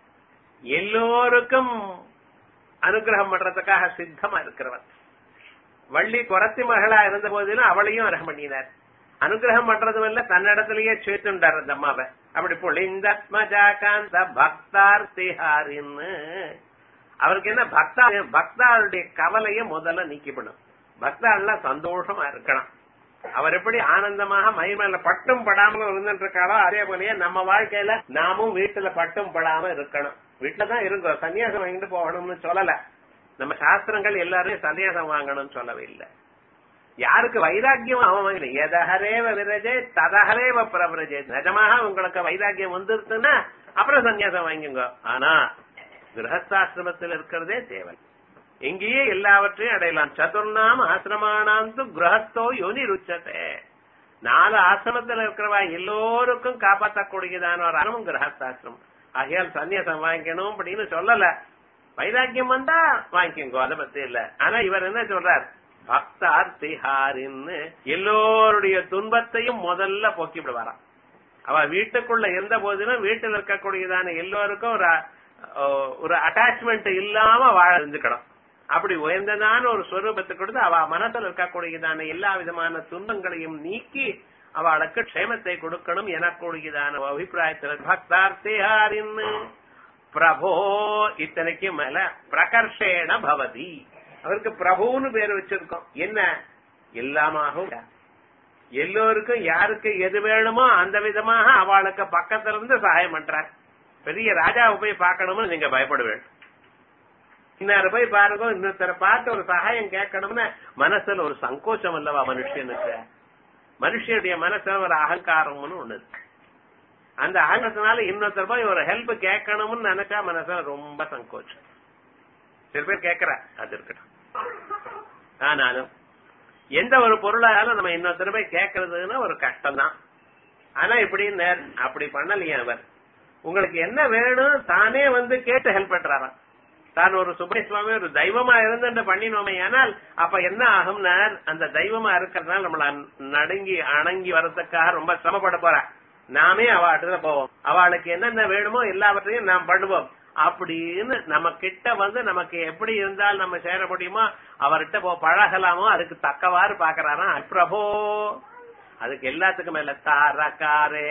எல்லோருக்கும் அனுகிரகம் பண்றதுக்காக சித்தமா இருக்கிறவர் வள்ளி குரத்தி மகளா இருந்த போதிலும் அவளையும் அரகம் பண்ணினார் அனுகிரகம் பண்றதும் இல்ல தன்னிடத்திலேயே சேர்த்துண்டார் அந்த அம்மாவை அப்படி புளிந்தாத்மஜா காந்த பக்தார்த்திஹாரின்னு அவருக்கு என்ன பக்தா பக்தாளுடைய கவலையை முதல்ல நீக்கிப்படும் பக்தாள்லாம் சந்தோஷமா இருக்கணும் அவர் எப்படி ஆனந்தமாக மயில் மேல பட்டும் படாமலும் இருந்துட்டு இருக்காரோ அதே போலயே நம்ம வாழ்க்கையில நாமும் வீட்டுல பட்டும் படாம இருக்கணும் வீட்டுல தான் இருக்கோம் சன்னியாசம் வாங்கிட்டு போகணும்னு சொல்லல நம்ம சாஸ்திரங்கள் எல்லாரையும் சன்னியாசம் வாங்கணும்னு சொல்லவே இல்லை யாருக்கு வைராக்கியம் அவன் வாங்கல எதஹரேவ விரஜே ததஹரேவ பிரபரஜே நிஜமாக உங்களுக்கு வைராக்கியம் வந்துருச்சுன்னா அப்புறம் சன்னியாசம் வாங்கிங்க ஆனா கிரகஸ்தாசிரமத்தில் இருக்கிறதே தேவை எங்கேயே எல்லாவற்றையும் அடையலாம் சதுர்ணாம் ஆசிரமானாந்து கிரகஸ்தோ யோனி ருச்சதே நாலு ஆசிரமத்தில் இருக்கிறவா எல்லோருக்கும் காப்பாற்றக்கூடியதான ஒரு அறமும் கிரகஸ்தாசிரமம் ஆகையால் சன்னியாசம் வாங்கிக்கணும் அப்படின்னு சொல்லல வைராக்கியம் வந்தா வாங்கிக்கோங்க அதை பத்தி இல்ல ஆனா இவர் என்ன சொல்றார் பக்தார்த்திஹாரின்னு எல்லோருடைய துன்பத்தையும் முதல்ல போக்கி விடுவாராம் அவ வீட்டுக்குள்ள இருந்த போதிலும் வீட்டில் இருக்கக்கூடியதான எல்லோருக்கும் ஒரு ஒரு அட்டாச்மெண்ட் இல்லாம வாழ இருந்துக்கணும் அப்படி உயர்ந்ததான ஒரு ஸ்வரூபத்தை கொடுத்து அவ மனதில் இருக்கக்கூடியதான எல்லா விதமான துன்பங்களையும் நீக்கி அவளுக்கு க்ஷேமத்தை கொடுக்கணும் எனக்கூடியதான அபிப்பிராயத்தில் பக்தார்த்தியாரின்னு பிரபோ இத்தனைக்கு மேல பிரகர்ஷேண பவதி அவருக்கு பிரபுன்னு பேர் வச்சிருக்கோம் என்ன எல்லாமாகவும் எல்லோருக்கும் யாருக்கு எது வேணுமோ அந்த விதமாக அவளுக்கு பக்கத்துல இருந்து சகாயம் பண்றார் பெரிய ராஜாவை போய் பார்க்கணும்னு நீங்க பயப்படுவேன் இன்னாரு போய் பாருங்க இன்னொருத்தரை பார்த்து ஒரு சகாயம் கேட்கணும்னு மனசுல ஒரு சங்கோச்சம் அல்லவா மனுஷனுக்கு மனுஷனுடைய மனசுல ஒரு அகங்காரம்னு ஒண்ணு இருக்கு அந்த அகங்காரத்தினால இன்னொருத்தர் போய் ஒரு ஹெல்ப் கேட்கணும்னு நினைச்சா மனசுல ரொம்ப சங்கோச்சம் சில பேர் கேட்கற அது இருக்கட்டும் ஆனாலும் எந்த ஒரு பொருளாலும் நம்ம இன்னொருத்தர் போய் கேட்கறதுன்னு ஒரு கஷ்டம் தான் ஆனா இப்படி அப்படி பண்ணலையே அவர் உங்களுக்கு என்ன வேணும் தானே வந்து கேட்டு ஹெல்ப் பண்றாராம் தான் ஒரு சுப்பிரமணிய சுவாமி ஒரு தெய்வமா இருந்து பண்ணினோமே ஆனால் அப்ப என்ன ஆகும்னா அந்த தெய்வமா இருக்கிறதுனால நம்மள நடுங்கி அணங்கி வரதுக்காக ரொம்ப சிரமப்பட போற நாமே அவ இடத்துல போவோம் அவளுக்கு என்னென்ன வேணுமோ எல்லாவற்றையும் நாம் பண்ணுவோம் அப்படின்னு நம்ம கிட்ட வந்து நமக்கு எப்படி இருந்தால் நம்ம சேர முடியுமோ அவர்கிட்ட போ பழகலாமோ அதுக்கு தக்கவாறு பாக்குறாராம் பிரபோ அதுக்கு எல்லாத்துக்கும் மேல தாரக்காரே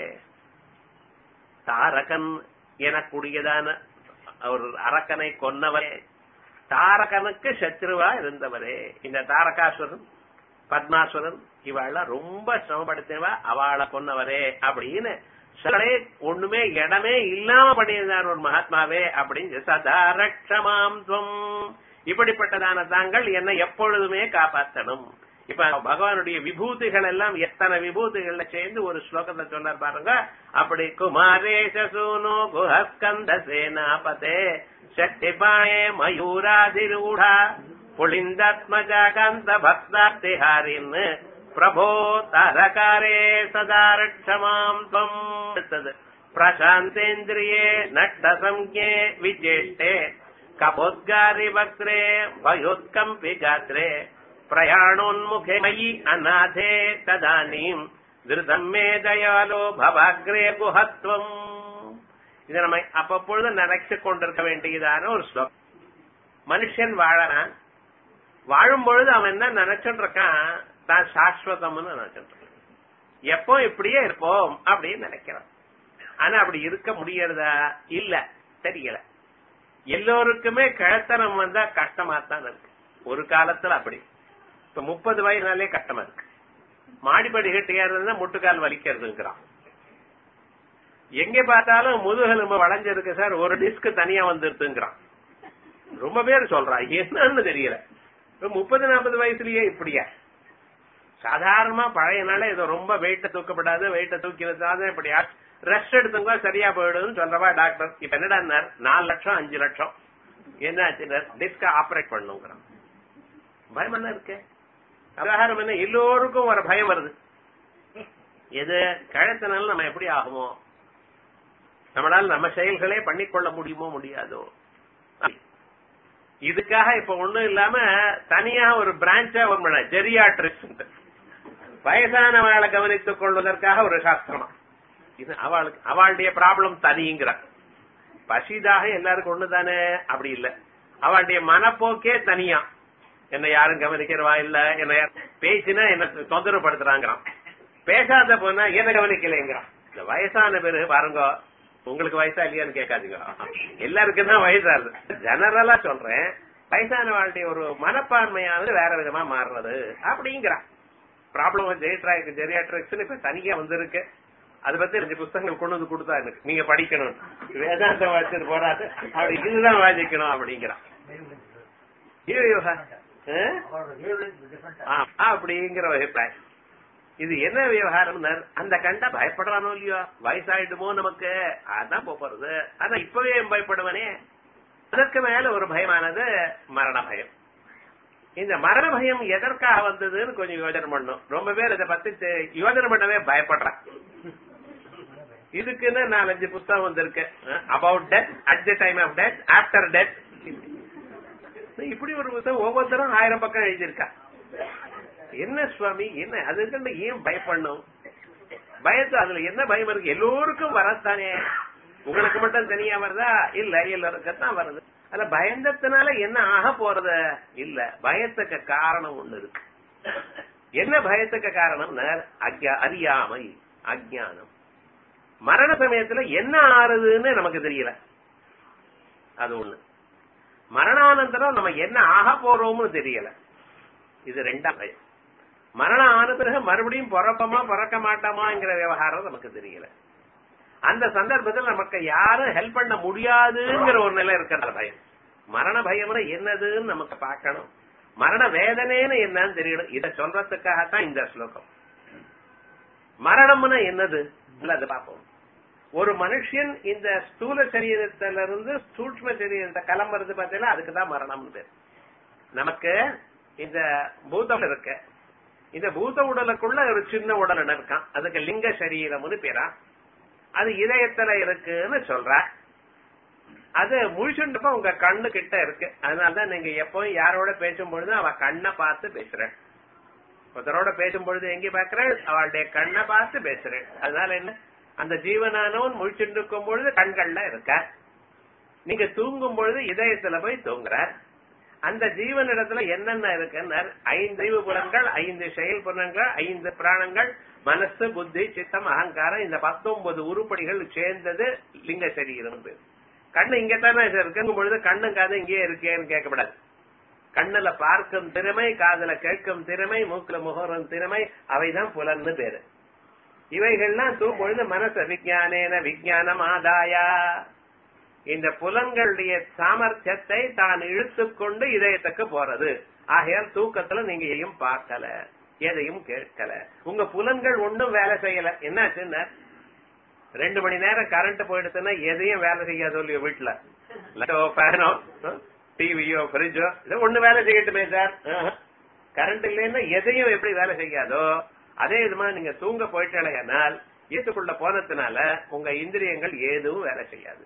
தாரகன் எனக்கூடியதான ஒரு அரக்கனை கொன்னவரே தாரகனுக்கு சத்ருவா இருந்தவரே இந்த தாரகாசுரன் பத்மாசுரன் இவாள்லாம் ரொம்ப சிரமப்படுத்தினவா அவளை கொன்னவரே அப்படின்னு சிலரே ஒண்ணுமே இடமே இல்லாம பண்ணியிருந்தார் ஒரு மகாத்மாவே அப்படின்னு சதா ரட்சமாம் இப்படிப்பட்டதான தாங்கள் என்னை எப்பொழுதுமே காப்பாற்றணும் இப்ப பகவானுடைய விபூதிகள் எல்லாம் எத்தனை விபூதிகள்ல சேர்ந்து ஒரு ஸ்லோகத்தை சொன்னார் பாருங்க அப்படி குமாரேஷ சூனோ குஹஸ்கந்த சேனாபதே சக்திபாயே மயூராதிரூடா புளிந்தாத்மஜாகாந்த பக்தார்த்திஹாரின்னு பிரபோ தரகாரே சதா ரட்சமாம் துவம் அடுத்தது பிரசாந்தேந்திரியே நட்டசம்யே விஜேஷ்டே கபோத்காரி வக்ரே பயோத்கம்பி காத்ரே பிரயாணோன்முகே மயி அநாதே ததானீம் திருதம் மே தயாலோ பவாக்ரே குஹத்வம் இது நம்ம அப்பப்பொழுது நினைச்சு கொண்டிருக்க வேண்டியதான ஒரு ஸ்லோகம் மனுஷன் வாழறான் வாழும் பொழுது அவன் என்ன நினைச்சுட்டு இருக்கான் தான் சாஸ்வதம்னு நினைச்சுட்டு இருக்கான் எப்போ இப்படியே இருப்போம் அப்படின்னு நினைக்கிறான் ஆனா அப்படி இருக்க முடியறதா இல்ல தெரியல எல்லோருக்குமே கிழத்தனம் வந்தா கஷ்டமா தான் இருக்கு ஒரு காலத்துல அப்படி இப்ப முப்பது வயசுனாலே கஷ்டமா இருக்கு மாடிப்படி கட்டி ஏறதுன்னா முட்டுக்கால் வலிக்கிறதுங்கிறான் எங்க பார்த்தாலும் முதுகெலும்பு வளைஞ்சிருக்கு சார் ஒரு டிஸ்க் தனியா வந்துருதுங்கிறான் ரொம்ப பேர் சொல்றான் என்னன்னு தெரியல முப்பது நாற்பது வயசுலயே இப்படியா சாதாரணமா பழைய நாள ஏதோ ரொம்ப வெயிட்ட தூக்கப்படாது வெயிட்ட தூக்கினதாதான் இப்படி ரெஸ்ட் எடுத்துங்க சரியா போயிடுன்னு சொல்றவா டாக்டர் இப்ப என்னடா நாலு லட்சம் அஞ்சு லட்சம் என்ன டிஸ்க ஆபரேட் பண்ணுங்கிறான் பயம் என்ன இருக்கு விவகாரம் என்ன எல்லோருக்கும் ஒரு பயம் வருது எது கழுத்தினால நம்ம எப்படி ஆகுமோ நம்மளால நம்ம செயல்களே பண்ணிக்கொள்ள முடியுமோ முடியாதோ இதுக்காக இப்ப ஒண்ணும் இல்லாம தனியா ஒரு பிரான்ச்சா ஒரு ஜெரியாட்ரிக்ஸ் வயசானவர்களை கவனித்துக் கொள்வதற்காக ஒரு சாஸ்திரமா இது அவளுக்கு அவளுடைய ப்ராப்ளம் தனிங்கிற பசிதாக எல்லாருக்கும் ஒண்ணுதானே அப்படி இல்ல அவளுடைய மனப்போக்கே தனியா என்ன யாரும் கவனிக்கிறவா இல்ல என்ன பேசினா என்ன தொந்தரவுப்படுத்துறாங்கிறான் பேசாத போனா என்ன கவனிக்கலைங்கிறான் இந்த வயசான பிறகு பாருங்க உங்களுக்கு வயசா இல்லையான்னு கேட்காதீங்க எல்லாருக்கும் தான் வயசாகுது ஜெனரலா சொல்றேன் வயசான வாழ்க்கை ஒரு மனப்பான்மையானது வேற விதமா மாறுறது அப்படிங்கிறான் ப்ராப்ளம் ஜெயிட்ராக் ஜெரியாட்ரிக்ஸ் இப்ப தனியா வந்திருக்கு அதை பத்தி ரெண்டு புத்தகங்கள் கொண்டு வந்து கொடுத்தா எனக்கு நீங்க படிக்கணும் வேதாந்தம் வாசிட்டு போறாது அப்படி இதுதான் வாசிக்கணும் அப்படிங்கிறான் அப்படிங்கிற அபிப்பிராயம் இது என்ன விவகாரம் அந்த கண்டா பயப்படுறானோ இல்லையோ வயசாயிடுமோ நமக்கு அதான் போறது ஆனா இப்பவே பயப்படுவனே அதற்கு மேல ஒரு பயமானது மரண பயம் இந்த மரண பயம் எதற்காக வந்ததுன்னு கொஞ்சம் யோஜனை பண்ணும் ரொம்ப பேர் இதை பத்தி யோஜனை பண்ணவே பயப்படுறான் இதுக்குன்னு நாலஞ்சு புத்தகம் வந்திருக்கு about death at the time of death after death இப்படி ஒரு புத்தகம் ஒவ்வொருத்தரும் ஆயிரம் பக்கம் எழுதியிருக்கா என்ன சுவாமி என்ன அதுக்கு ஏன் பயப்படணும் பயத்து அதுல என்ன பயம் இருக்கு எல்லோருக்கும் வரத்தானே உங்களுக்கு மட்டும் தனியா வருதா இல்ல எல்லாருக்கும் தான் வருது அதுல பயந்ததுனால என்ன ஆக போறது இல்ல பயத்துக்கு காரணம் ஒண்ணு இருக்கு என்ன பயத்துக்கு காரணம் அறியாமை அஜானம் மரண சமயத்துல என்ன ஆறுதுன்னு நமக்கு தெரியல அது ஒண்ணு மரணானந்தரம் நம்ம என்ன ஆக போறோம்னு தெரியல இது ரெண்டாம் பயம் மரணம் ஆன பிறகு மறுபடியும் பிறப்பமா பிறக்க மாட்டோமாங்கிற விவகாரம் நமக்கு தெரியல அந்த சந்தர்ப்பத்தில் நமக்கு யாரும் ஹெல்ப் பண்ண முடியாதுங்கிற ஒரு நிலை இருக்கிற பயம் மரண பயம்னா என்னதுன்னு நமக்கு பார்க்கணும் மரண வேதனைன்னு என்னன்னு தெரியணும் இத சொல்றதுக்காகத்தான் இந்த ஸ்லோகம் மரணம்னா என்னது இல்ல அதை பார்ப்போம் ஒரு மனுஷன் இந்த ஸ்தூல சரீரத்திலிருந்து சூட்சம சரீரத்தை கிளம்புறது பார்த்தீங்கன்னா அதுக்குதான் மரணம் பேர் நமக்கு இந்த பூதம் இருக்கு இந்த பூத உடலுக்குள்ள ஒரு சின்ன உடல் இருக்கான் அதுக்கு லிங்க சரீரம்னு பேரா அது இதயத்துல இருக்குன்னு சொல்ற அது முழிச்சுட்டப்ப உங்க கண்ணு கிட்ட இருக்கு அதனாலதான் நீங்க எப்பவும் யாரோட பேசும்பொழுது அவ கண்ணை பார்த்து பேசுறேன் ஒருத்தரோட பேசும்பொழுது எங்க பாக்குறேன் அவளுடைய கண்ணை பார்த்து பேசுறேன் அதனால என்ன அந்த ஜீவனானவன் முழிச்சுட்டு இருக்கும் பொழுது கண்கள்ல இருக்க நீங்க தூங்கும் பொழுது இதயத்துல போய் தூங்குறார் அந்த ஜீவனிடத்துல என்னென்ன இருக்குன்னு ஐந்து தெய்வ புலன்கள் ஐந்து செயல் புலன்கள் ஐந்து பிராணங்கள் மனசு புத்தி சித்தம் அகங்காரம் இந்த பத்தொன்பது உருப்படிகள் சேர்ந்தது லிங்க சரீரம் கண்ணு இங்கத்தானே இருக்குங்கும் பொழுது கண்ணும் காது இங்கேயே இருக்கேன்னு கேட்கப்படாது கண்ணுல பார்க்கும் திறமை காதுல கேட்கும் திறமை மூக்குல முகரும் திறமை அவைதான் புலன்னு பேரு இவைகள்லாம் தூங்கும் பொழுது மனச விஜயானேன விஜயானம் ஆதாயா இந்த புலன்களுடைய சாமர்த்தியத்தை தான் இழுத்துக்கொண்டு இதயத்துக்கு போறது ஆகையால் தூக்கத்துல நீங்க எதையும் பார்க்கல எதையும் கேட்கல உங்க புலன்கள் ஒன்றும் வேலை செய்யல என்னாச்சுன்னா ரெண்டு மணி நேரம் கரண்ட் போயிடுச்சுன்னா எதையும் வேலை செய்யாதோ இல்லையோ வீட்டுல லைட்டோ ஃபேனோ டிவியோ ஃப்ரிட்ஜோ இதை ஒண்ணு வேலை செய்யட்டுமே சார் கரண்ட் இல்லைன்னா எதையும் எப்படி வேலை செய்யாதோ அதே விதமா நீங்க தூங்க போயிட்டாலேனால் ஈத்துக்குள்ள போனதுனால உங்க இந்திரியங்கள் எதுவும் வேலை செய்யாது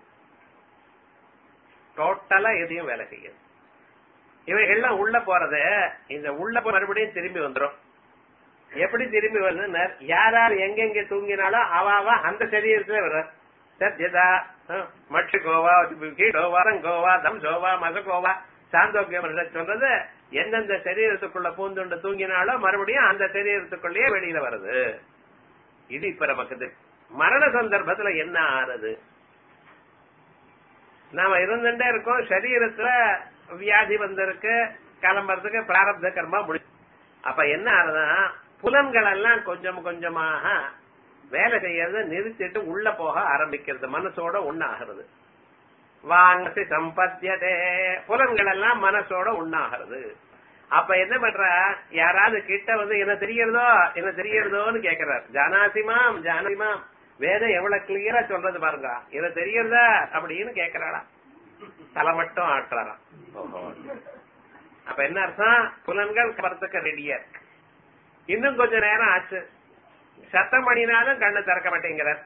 டோட்டலா எதையும் வேலை செய்யாது இவைகள்லாம் உள்ள போறத இந்த உள்ள மறுபடியும் திரும்பி வந்துரும் எப்படி திரும்பி வந்து யார் யார் எங்கெங்க தூங்கினாலும் அவாவா அந்த சரீரத்துல வர சத்யதா மட்சு கோவா கீடோவா கோவா தம் சோவா மச கோவா சாந்தோக்கியம் சொல்றது எந்தெந்த சரீரத்துக்குள்ள பூந்துண்டு தூங்கினாலோ மறுபடியும் அந்த சரீரத்துக்குள்ளேயே வெளியில வருது இது இப்ப நமக்கு மரண சந்தர்ப்பத்துல என்ன ஆறுது நாம இருந்துட்டே இருக்கோம் சரீரத்துல வியாதி வந்திருக்கு கிளம்புறதுக்கு பிராரப்த கர்மா முடியும் அப்ப என்ன ஆகுதுன்னா புலன்கள் எல்லாம் கொஞ்சம் கொஞ்சமாக வேலை செய்யறத நிறுத்திட்டு உள்ள போக ஆரம்பிக்கிறது மனசோட ஒண்ணாகிறது வாங்கசி சம்பத்தியதே புலன்கள் எல்லாம் மனசோட ஒண்ணாகிறது அப்ப என்ன பண்றா யாராவது கிட்ட வந்து என்ன தெரியறதோ என்ன தெரியறதோன்னு கேக்குறாரு ஜானாசிமாம் ஜானாசிமாம் வேதம் எவ்வளவு கிளியரா சொல்றது பாருங்க என்ன தெரியறதா அப்படின்னு கேக்குறாளா தலை மட்டும் ஆட்டுறாராம் அப்ப என்ன அர்த்தம் புலன்கள் கவர்த்துக்க ரெடியா இருக்கு இன்னும் கொஞ்ச நேரம் ஆச்சு சத்தம் பண்ணினாலும் கண்ணு திறக்க மாட்டேங்கிறார்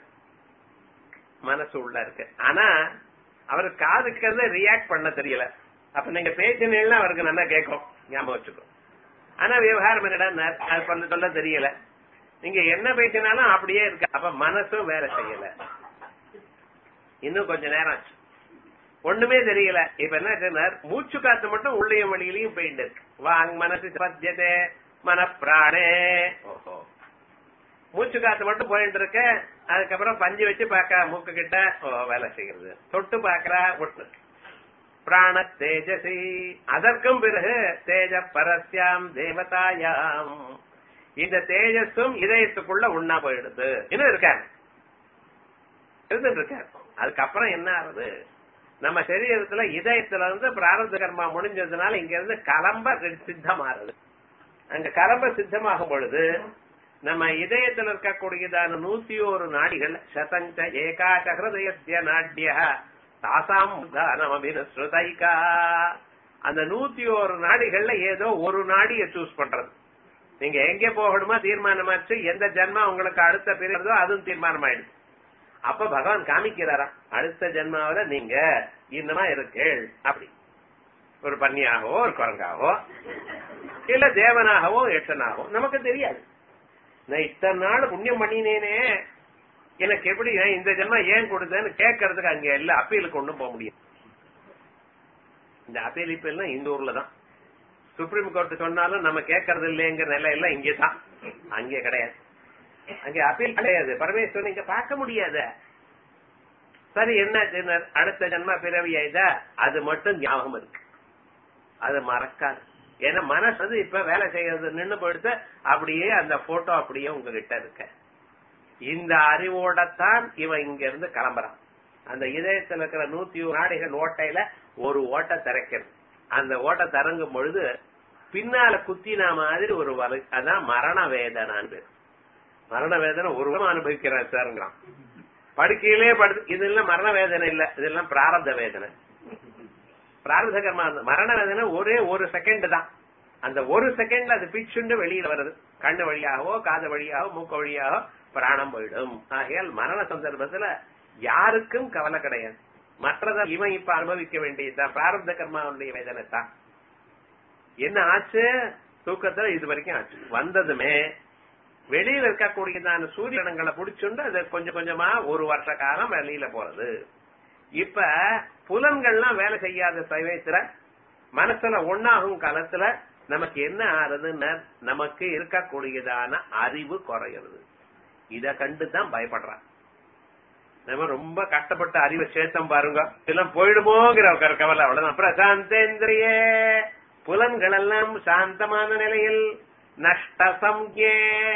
மனசு உள்ள இருக்கு ஆனா அவர் காதுக்கு ரியாக்ட் பண்ண தெரியல அப்ப நீங்க பேசினீங்கன்னா அவருக்கு நல்லா கேட்கும் ஞாபகம் வச்சுக்கோ ஆனா விவகாரம் என்னடா அது பண்ண சொல்ல தெரியல நீங்க என்ன பேசினாலும் அப்படியே இருக்கு அப்ப மனசும் வேலை செய்யல இன்னும் கொஞ்ச நேரம் ஆச்சு ஒண்ணுமே தெரியல இப்ப என்ன சொன்னார் மூச்சு காத்து மட்டும் உள்ளையும் வழியிலையும் போயிட்டு இருக்கு வாங் மனசு பத்தியதே மனப்பிராணே ஓஹோ மூச்சு காத்து மட்டும் போயிட்டு இருக்க அதுக்கப்புறம் பஞ்சு வச்சு பாக்க மூக்கு கிட்ட ஓ வேலை செய்யறது தொட்டு பாக்குறா ஒட்டு பிராண தேஜசி அதற்கும் பிறகு தேஜ பரஸ்யாம் தேவதாயாம் இந்த தேஜஸும் இதயத்துக்குள்ள உண்ணா போயிடுது இன்னும் இருக்காரு இருந்துட்டு இருக்காரு அதுக்கப்புறம் என்ன ஆகுது நம்ம சரீரத்துல இதயத்துல இருந்து பிராரத கர்மா முடிஞ்சதுனால இங்க இருந்து கலம்ப சித்தமாறுது அங்க கலம்ப சித்தமாகும் பொழுது நம்ம இதயத்தில் இருக்கக்கூடியதான நூத்தி ஒரு நாடிகள் சதஞ்ச ஏகாச்ச ஹிருதய நாட்ய தாசாம் ஸ்ருதைகா அந்த நூத்தி ஒரு நாடிகள்ல ஏதோ ஒரு நாடிய சூஸ் பண்றது நீங்க எங்க போகணுமோ தீர்மானமாச்சு எந்த ஜென்மா உங்களுக்கு அடுத்த பிறந்தோ அதுவும் தீர்மானம் ஆயிடுது அப்ப பகவான் காமிக்கிறாராம் அடுத்த ஜென்மாவில நீங்க இன்னமா இருக்கேள் அப்படி ஒரு பன்னியாகவோ ஒரு குரங்காவோ இல்ல தேவனாகவோ எட்டனாகவோ நமக்கு தெரியாது நான் இத்தனை நாள் புண்ணியம் பண்ணினேனே எனக்கு எப்படி இந்த ஜென்மா ஏன் கொடுத்தேன்னு கேட்கறதுக்கு அங்க இல்ல அப்பீலுக்கு ஒண்ணும் போக முடியும் இந்த அப்பீல் இப்ப எல்லாம் இந்த ஊர்ல தான் சுப்ரீம் கோர்ட் சொன்னாலும் நம்ம கேட்கறது இல்லைங்கிற நிலை எல்லாம் இங்கே தான் அங்கே கிடையாது அங்கே அப்பீல் கிடையாது பரமேஸ்வரன் இங்க பார்க்க முடியாத சரி என்ன அடுத்த ஜென்மா பிறவி ஆயிதா அது மட்டும் ஞாபகம் இருக்கு அது மறக்காது ஏன்னா மனசு வந்து இப்ப வேலை செய்யறது நின்னு போயிடுத்து அப்படியே அந்த போட்டோ அப்படியே உங்ககிட்ட இருக்க இந்த அறிவோடத்தான் இவன் இங்க இருந்து கிளம்புறான் அந்த இதயத்துல இருக்கிற நூத்தி ஒரு நாடிகள் ஓட்டையில ஒரு ஓட்டை திறக்கிறது அந்த ஓட்டை திறங்கும் பொழுது பின்னால குத்தினா மாதிரி ஒரு வலு அதான் மரண வேதனான்னு பேர் மரண வேதனை ஒரு வருஷம் அனுபவிக்கிறான் சாருங்கிறான் படுக்கையிலே படு இதெல்லாம் மரண வேதனை இல்ல இதெல்லாம் பிராரப்த வேதனை பிராரத கர்மா மரண வேதனை ஒரே ஒரு செகண்ட் தான் அந்த ஒரு செகண்ட்ல அது பிச்சுண்டு வெளியில வருது கண்ணு வழியாகவோ காது வழியாகவோ மூக்க வழியாகவோ பிராணம் போயிடும் ஆகையால் மரண சந்தர்ப்பத்துல யாருக்கும் கவலை கிடையாது மற்றத இவன் இப்ப அனுபவிக்க வேண்டியதுதான் பிராரப்த கர்மாவுடைய வேதனை தான் என்ன ஆச்சு தூக்கத்துல இது வரைக்கும் ஆச்சு வந்ததுமே வெளியில இருக்கக்கூடியதான சூரியனங்களை பிடிச்சுண்டு அது கொஞ்சம் கொஞ்சமா ஒரு வருஷ காலம் வெளியில போறது இப்ப புலன்கள்லாம் வேலை செய்யாத சமயத்துல மனசுல ஒன்னாகும் காலத்துல நமக்கு என்ன ஆறுதுன்னு நமக்கு இருக்கக்கூடியதான அறிவு குறையிறது இத கண்டுதான் பயப்படுறான் நம்ம ரொம்ப கஷ்டப்பட்ட அறிவை சேர்த்தம் பாருங்க இதெல்லாம் போயிடுமோங்கிற கவலை அவ்வளவுதான் பிரசாந்தேந்திரிய புலன்கள் எல்லாம் சாந்தமான நிலையில் நஷ்ட சம்யே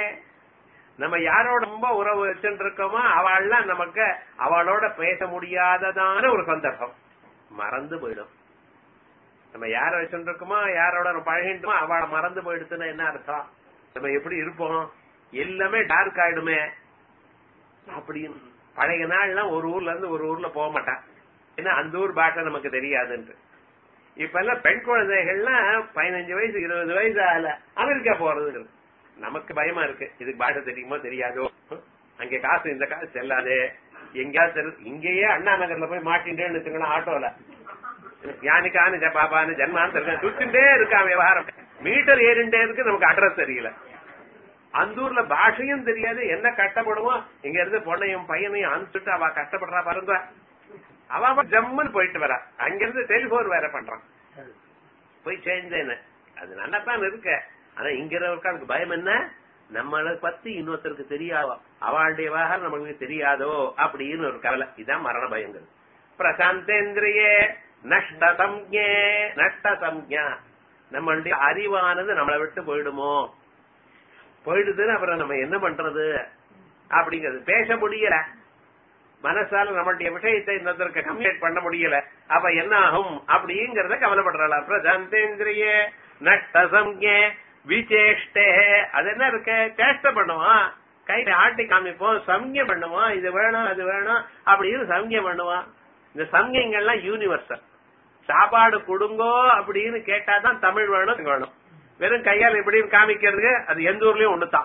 நம்ம யாரோட ரொம்ப உறவு வச்சுட்டு இருக்கோமோ அவள்லாம் நமக்கு அவளோட பேச முடியாததான ஒரு சந்தர்ப்பம் மறந்து போயிடும் நம்ம யார வச்சுட்டு இருக்கோமோ யாரோட நம்ம பழகிட்டோமோ அவளை மறந்து போயிடுச்சுன்னா என்ன அர்த்தம் நம்ம எப்படி இருப்போம் எல்லாமே டார்க் ஆயிடுமே அப்படின்னு பழைய நாள்லாம் ஒரு ஊர்ல இருந்து ஒரு ஊர்ல போக மாட்டான் ஏன்னா அந்த ஊர் பாஷை நமக்கு தெரியாதுன்ட்டு இப்ப எல்லாம் பெண் குழந்தைகள்லாம் பதினஞ்சு வயசு இருபது வயசு ஆகல அமெரிக்கா போறது நமக்கு பயமா இருக்கு இதுக்கு பாஷை தெரியுமோ தெரியாதோ அங்க காசு இந்த காசு செல்லாது எங்கேயாவது இங்கேயே அண்ணா நகர்ல போய் மாட்டின்றேன்னு வச்சுக்கலாம் ஆட்டோல யானிக்கானு பாபான்னு ஜன்மான்னு சுத்திண்டே இருக்கான் விவகாரம் மீட்டர் ஏறிண்டே இருக்கு நமக்கு அட்ரஸ் தெரியல அந்த ஊர்ல பாஷையும் தெரியாது என்ன கஷ்டப்படுமோ இங்க இருந்து பொண்ணையும் பையனையும் அனுப்பிச்சுட்டு அவ கஷ்டப்படுறா பாருங்க அவ ஜம்முன்னு போயிட்டு வரா அங்கிருந்து டெலிபோன் வேற பண்றான் போய் சேர்ந்தேன்னு அது நல்லா தான் இருக்க ஆனா இங்க இருக்க பயம் என்ன நம்மளை பத்தி இன்னொருத்தருக்கு தெரியாதோ அவளுடைய விவகாரம் நம்மளுக்கு தெரியாதோ அப்படின்னு ஒரு கவலை இதான் மரண பயங்கள் பிரசாந்தேந்திரியே நஷ்ட சம்ஞே நஷ்ட சம்ஞா நம்மளுடைய அறிவானது நம்மளை விட்டு போயிடுமோ போயிடுதுன்னு அப்புறம் நம்ம என்ன பண்றது அப்படிங்கிறது பேச முடியல மனசால நம்மளுடைய விஷயத்தை இன்னொருத்தருக்கு கம்யூனிகேட் பண்ண முடியல அப்ப என்ன ஆகும் அப்படிங்கறத கவலைப்படுறாள் பிரசாந்தேந்திரிய நட்டசம்யே விசேஷ்டே அது என்ன இருக்கு சேஷ்டை பண்ணுவான் கை ஆட்டி காமிப்போம் சம்ய பண்ணுவான் இது வேணும் அது வேணும் அப்படின்னு சம்ய பண்ணுவான் இந்த சம்யங்கள்லாம் யூனிவர்சல் சாப்பாடு கொடுங்கோ அப்படின்னு கேட்டாதான் தமிழ் வேணும் வேணும் வெறும் கையால் எப்படின்னு காமிக்கிறதுக்கு அது எந்த ஊர்லயும் ஒண்ணுதான்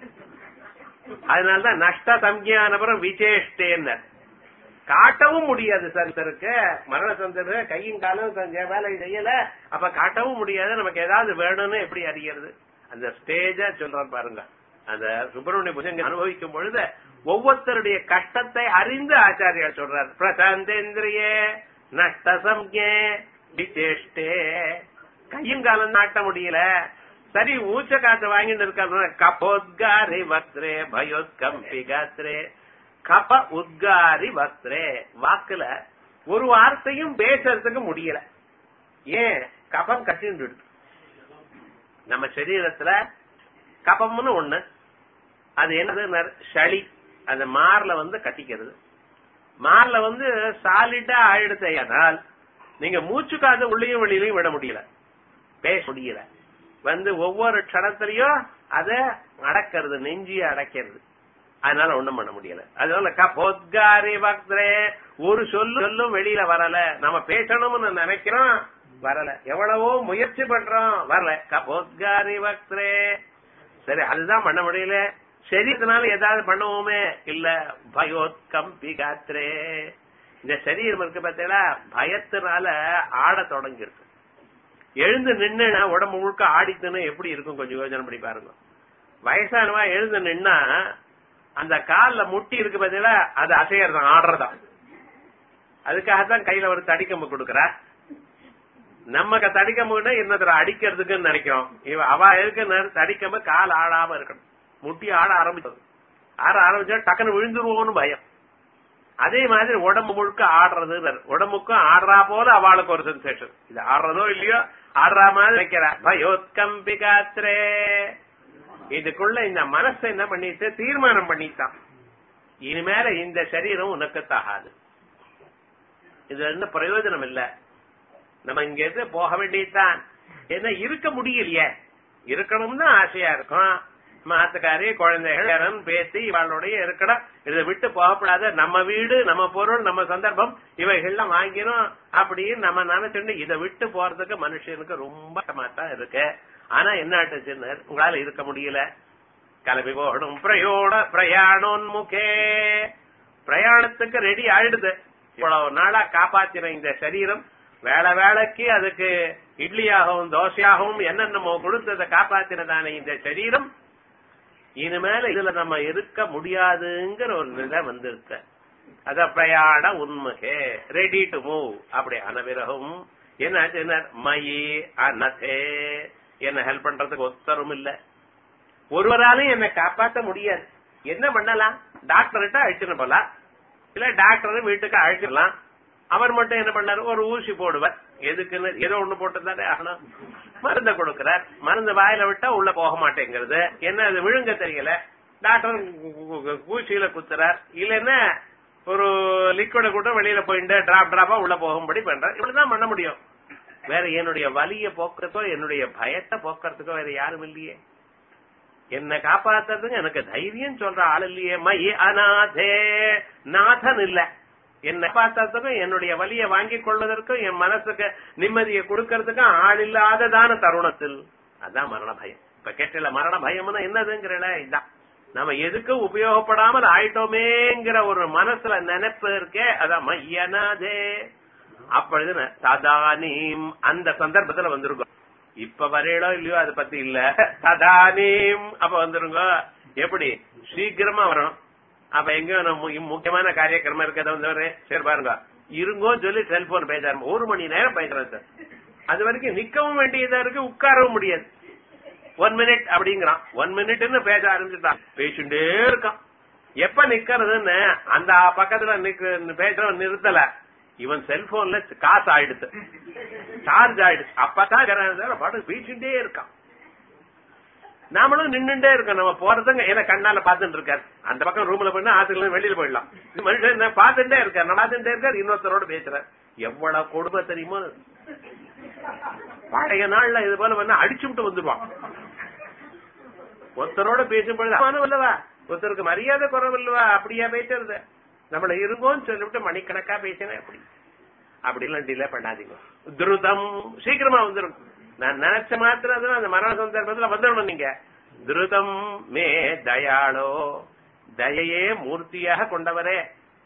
அதனாலதான் நஷ்ட சம்யானபுரம் விசேஷ்டேன்னு காட்டவும் முடியாது சந்தருக்கு மரண சந்தரு கையும் காலும் கொஞ்சம் வேலை செய்யல அப்ப காட்டவும் முடியாது நமக்கு ஏதாவது வேணும்னு எப்படி அறியறது அந்த ஸ்டேஜ சொல்றான் பாருங்க அந்த சுப்பிரமணிய புஜங்க அனுபவிக்கும் பொழுது ஒவ்வொருத்தருடைய கஷ்டத்தை அறிந்து ஆச்சாரியார் சொல்றார் பிரசாந்தேந்திரியே நஷ்ட சம்யே விசேஷ்டே கையும் காலம் நாட்ட முடியல சரி ஊச்ச காத்து வாங்கிட்டு இருக்க கபோத்காரி வஸ்திரே பயோத்கம்பி காத்திரே கப உத்காரி வஸ்திரே வாக்குல ஒரு வார்த்தையும் பேசுறதுக்கு முடியல ஏன் கபம் கட்டிண்டு நம்ம சரீரத்துல கபம்னு ஒண்ணு அது என்னது சளி அந்த மார்ல வந்து கட்டிக்கிறது மார்ல வந்து சாலிடா ஆயிடுத்தையானால் நீங்க மூச்சு காத்து உள்ளேயும் வெளியிலையும் விட முடியல பேச முடியல வந்து ஒவ்வொரு க்ஷணத்திலையும் அத அடக்கிறது நெஞ்சிய அடக்கிறது அதனால ஒண்ணும் பண்ண முடியல அதனால கபோத்காரி வக்திரே ஒரு சொல்லு சொல்லும் வெளியில வரல நம்ம பேசணும்னு நினைக்கிறோம் வரல எவ்வளவோ முயற்சி பண்றோம் வரல கபோத்காரி வக்திரே சரி அதுதான் பண்ண முடியல சரீரத்தினால ஏதாவது பண்ணுவோமே இல்ல பயோத்கம்பி காத்திரே இந்த சரீரம் இருக்கு பார்த்தீங்களா பயத்தினால ஆட தொடங்கிருக்கு எழுந்து நின்னுனா உடம்பு முழுக்க ஆடித்துன்னு எப்படி இருக்கும் கொஞ்சம் யோசனை பண்ணி பாருங்க வயசானவா எழுந்து நின்னா அந்த கால்ல முட்டி இருக்கு பாத்தீங்களா அது அசையறதான் ஆடுறதா அதுக்காகத்தான் கையில ஒரு தடிக்கம்பு கொடுக்கறா நமக்கு தடிக்கம்புன்னா இன்னொருத்தர அடிக்கிறதுக்குன்னு நினைக்கிறோம் இவ அவ இருக்கு தடிக்கம்பு கால் ஆடாம இருக்கணும் முட்டி ஆட ஆரம்பிச்சது ஆட ஆரம்பிச்சா டக்குன்னு விழுந்துருவோம்னு பயம் அதே மாதிரி உடம்பு முழுக்க ஆடுறது உடம்புக்கும் ஆடுறா போல அவளுக்கு ஒரு சென்சேஷன் இது ஆடுறதோ இல்லையோ ஆடுறா மாதிரி நினைக்கிறா பயோத்கம்பி காத்திரே இதுக்குள்ள இந்த மனசை என்ன பண்ணிட்டு தீர்மானம் பண்ணிட்டான் இனிமேல இந்த சரீரம் உனக்கு தகாது இது என்ன பிரயோஜனம் இல்ல நம்ம இங்க இருந்து போக வேண்டியதுதான் என்ன இருக்க முடியலையே இருக்கணும்னு ஆசையா இருக்கும் மாத்துக்காரி குழந்தைகள் பேசி இவளுடைய இருக்கணும் இதை விட்டு போகப்படாத நம்ம வீடு நம்ம பொருள் நம்ம சந்தர்ப்பம் இவைகள்லாம் வாங்கினோம் அப்படின்னு நம்ம நினைச்சுட்டு இதை விட்டு போறதுக்கு மனுஷனுக்கு ரொம்ப கஷ்டமாத்தான் இருக்கு ஆனா என்ன ஆட்டுச்சுன்னு உங்களால இருக்க முடியல கிளம்பி போகணும் பிரயோட பிரயாணோன்முகே பிரயாணத்துக்கு ரெடி ஆயிடுது இவ்வளவு நாளா காப்பாத்தின இந்த சரீரம் வேலை வேலைக்கு அதுக்கு இட்லியாகவும் தோசையாகவும் என்னென்னமோ கொடுத்ததை காப்பாத்தினதான இந்த சரீரம் இனிமேல இதுல நம்ம இருக்க முடியாதுங்கிற ஒரு நிலை வந்திருக்க அத பிரயாண உண்முகே ரெடி டு மூவ் அப்படி அனவிரகும் என்ன மயி அனதே என்ன ஹெல்ப் பண்றதுக்கு ஒத்தரும் இல்ல ஒருவராலையும் என்ன காப்பாத்த முடியாது என்ன பண்ணலாம் டாக்டர்கிட்ட அழைச்சுன்னு போலாம் இல்ல டாக்டர் வீட்டுக்கு அழைச்சிடலாம் அவர் மட்டும் என்ன பண்ணாரு ஒரு ஊசி போடுவார் எதுக்குன்னு ஏதோ ஒண்ணு போட்டுதானே ஆகணும் மருந்த கொடுக்கிறார் மருந்து வாயில விட்டா உள்ள போக மாட்டேங்கிறது என்ன அது விழுங்க தெரியல டாக்டர் ஊசியில குத்துறார் இல்லன்னா ஒரு லிக்விட கூட வெளியில போயிட்டு டிராப் டிராப்பா உள்ள போகும்படி பண்றார் இப்படிதான் பண்ண முடியும் வேற என்னுடைய வலிய போக்குறதுக்கோ என்னுடைய பயத்தை போக்குறதுக்கோ வேற யாரும் இல்லையே என்ன காப்பாத்துறதுக்கு எனக்கு தைரியம் சொல்ற ஆள் இல்லையே மை அநாதே நாதன் இல்ல என்ன காப்பாத்துறதுக்கும் என்னுடைய வலியை வாங்கிக் கொள்வதற்கும் என் மனசுக்கு நிம்மதியை கொடுக்கறதுக்கும் ஆள் இல்லாததான தருணத்தில் அதான் மரண பயம் இப்ப கேட்டல மரண பயம்னா என்னதுங்கிறல இதான் நம்ம எதுக்கும் உபயோகப்படாமல் ஆயிட்டோமேங்கிற ஒரு மனசுல நினைப்பு இருக்கே அதான் மையனாதே அப்பொழுது ததானீம் அந்த சந்தர்ப்பத்துல வந்திருக்கும் இப்ப வரையலோ இல்லையோ அதை பத்தி இல்ல ததானீம் அப்ப வந்துருங்க எப்படி சீக்கிரமா வரணும் அப்ப எங்க முக்கியமான காரியக்கிரமம் இருக்கிறத வந்து சரி பாருங்க இருங்கோ சொல்லி செல்போன் பேசாரு ஒரு மணி நேரம் பேசுறேன் சார் அது வரைக்கும் நிக்கவும் வேண்டியதா இருக்கு உட்காரவும் முடியாது ஒன் மினிட் அப்படிங்கிறான் ஒன் மினிட்னு பேச ஆரம்பிச்சுட்டான் பேசிட்டே இருக்கான் எப்ப நிக்கிறதுன்னு அந்த பக்கத்துல நிக்க பேசுறவன் நிறுத்தல இவன் செல்போன்ல காசு ஆயிடுச்சு சார்ஜ் ஆயிடுச்சு அப்பதான் பாட்டு பேசிட்டே இருக்கான் நாமளும் நின்னுட்டே இருக்கோம் நம்ம போறதுங்க ஏன்னா கண்ணால பாத்துட்டு இருக்காரு அந்த பக்கம் ரூம்ல போயினா ஆத்துக்குள்ள வெளியில போயிடலாம் மனுஷன் பாத்துட்டே இருக்காரு நான் பாத்துட்டே இருக்காரு இன்னொருத்தரோட பேசுறாரு எவ்வளவு கொடுமை தெரியுமோ பழைய நாள்ல இது போல வந்து அடிச்சுட்டு வந்துடுவான் ஒருத்தரோட பேசும்பொழுது அவனும் இல்லவா ஒருத்தருக்கு மரியாதை குறவில்லவா அப்படியா பேசுறது நம்மள இருங்கோன்னு சொல்லிவிட்டு மணிக்கணக்கா பேசினேன் அப்படி அப்படி எல்லாம் டிலே பண்ணாதீங்க துருதம் சீக்கிரமா வந்துடும் நான் நினைச்ச மாத்திரம் அந்த மரண சந்தர்ப்பத்துல வந்துடணும் நீங்க துருதம் மே தயாளோ தயையே மூர்த்தியாக கொண்டவரே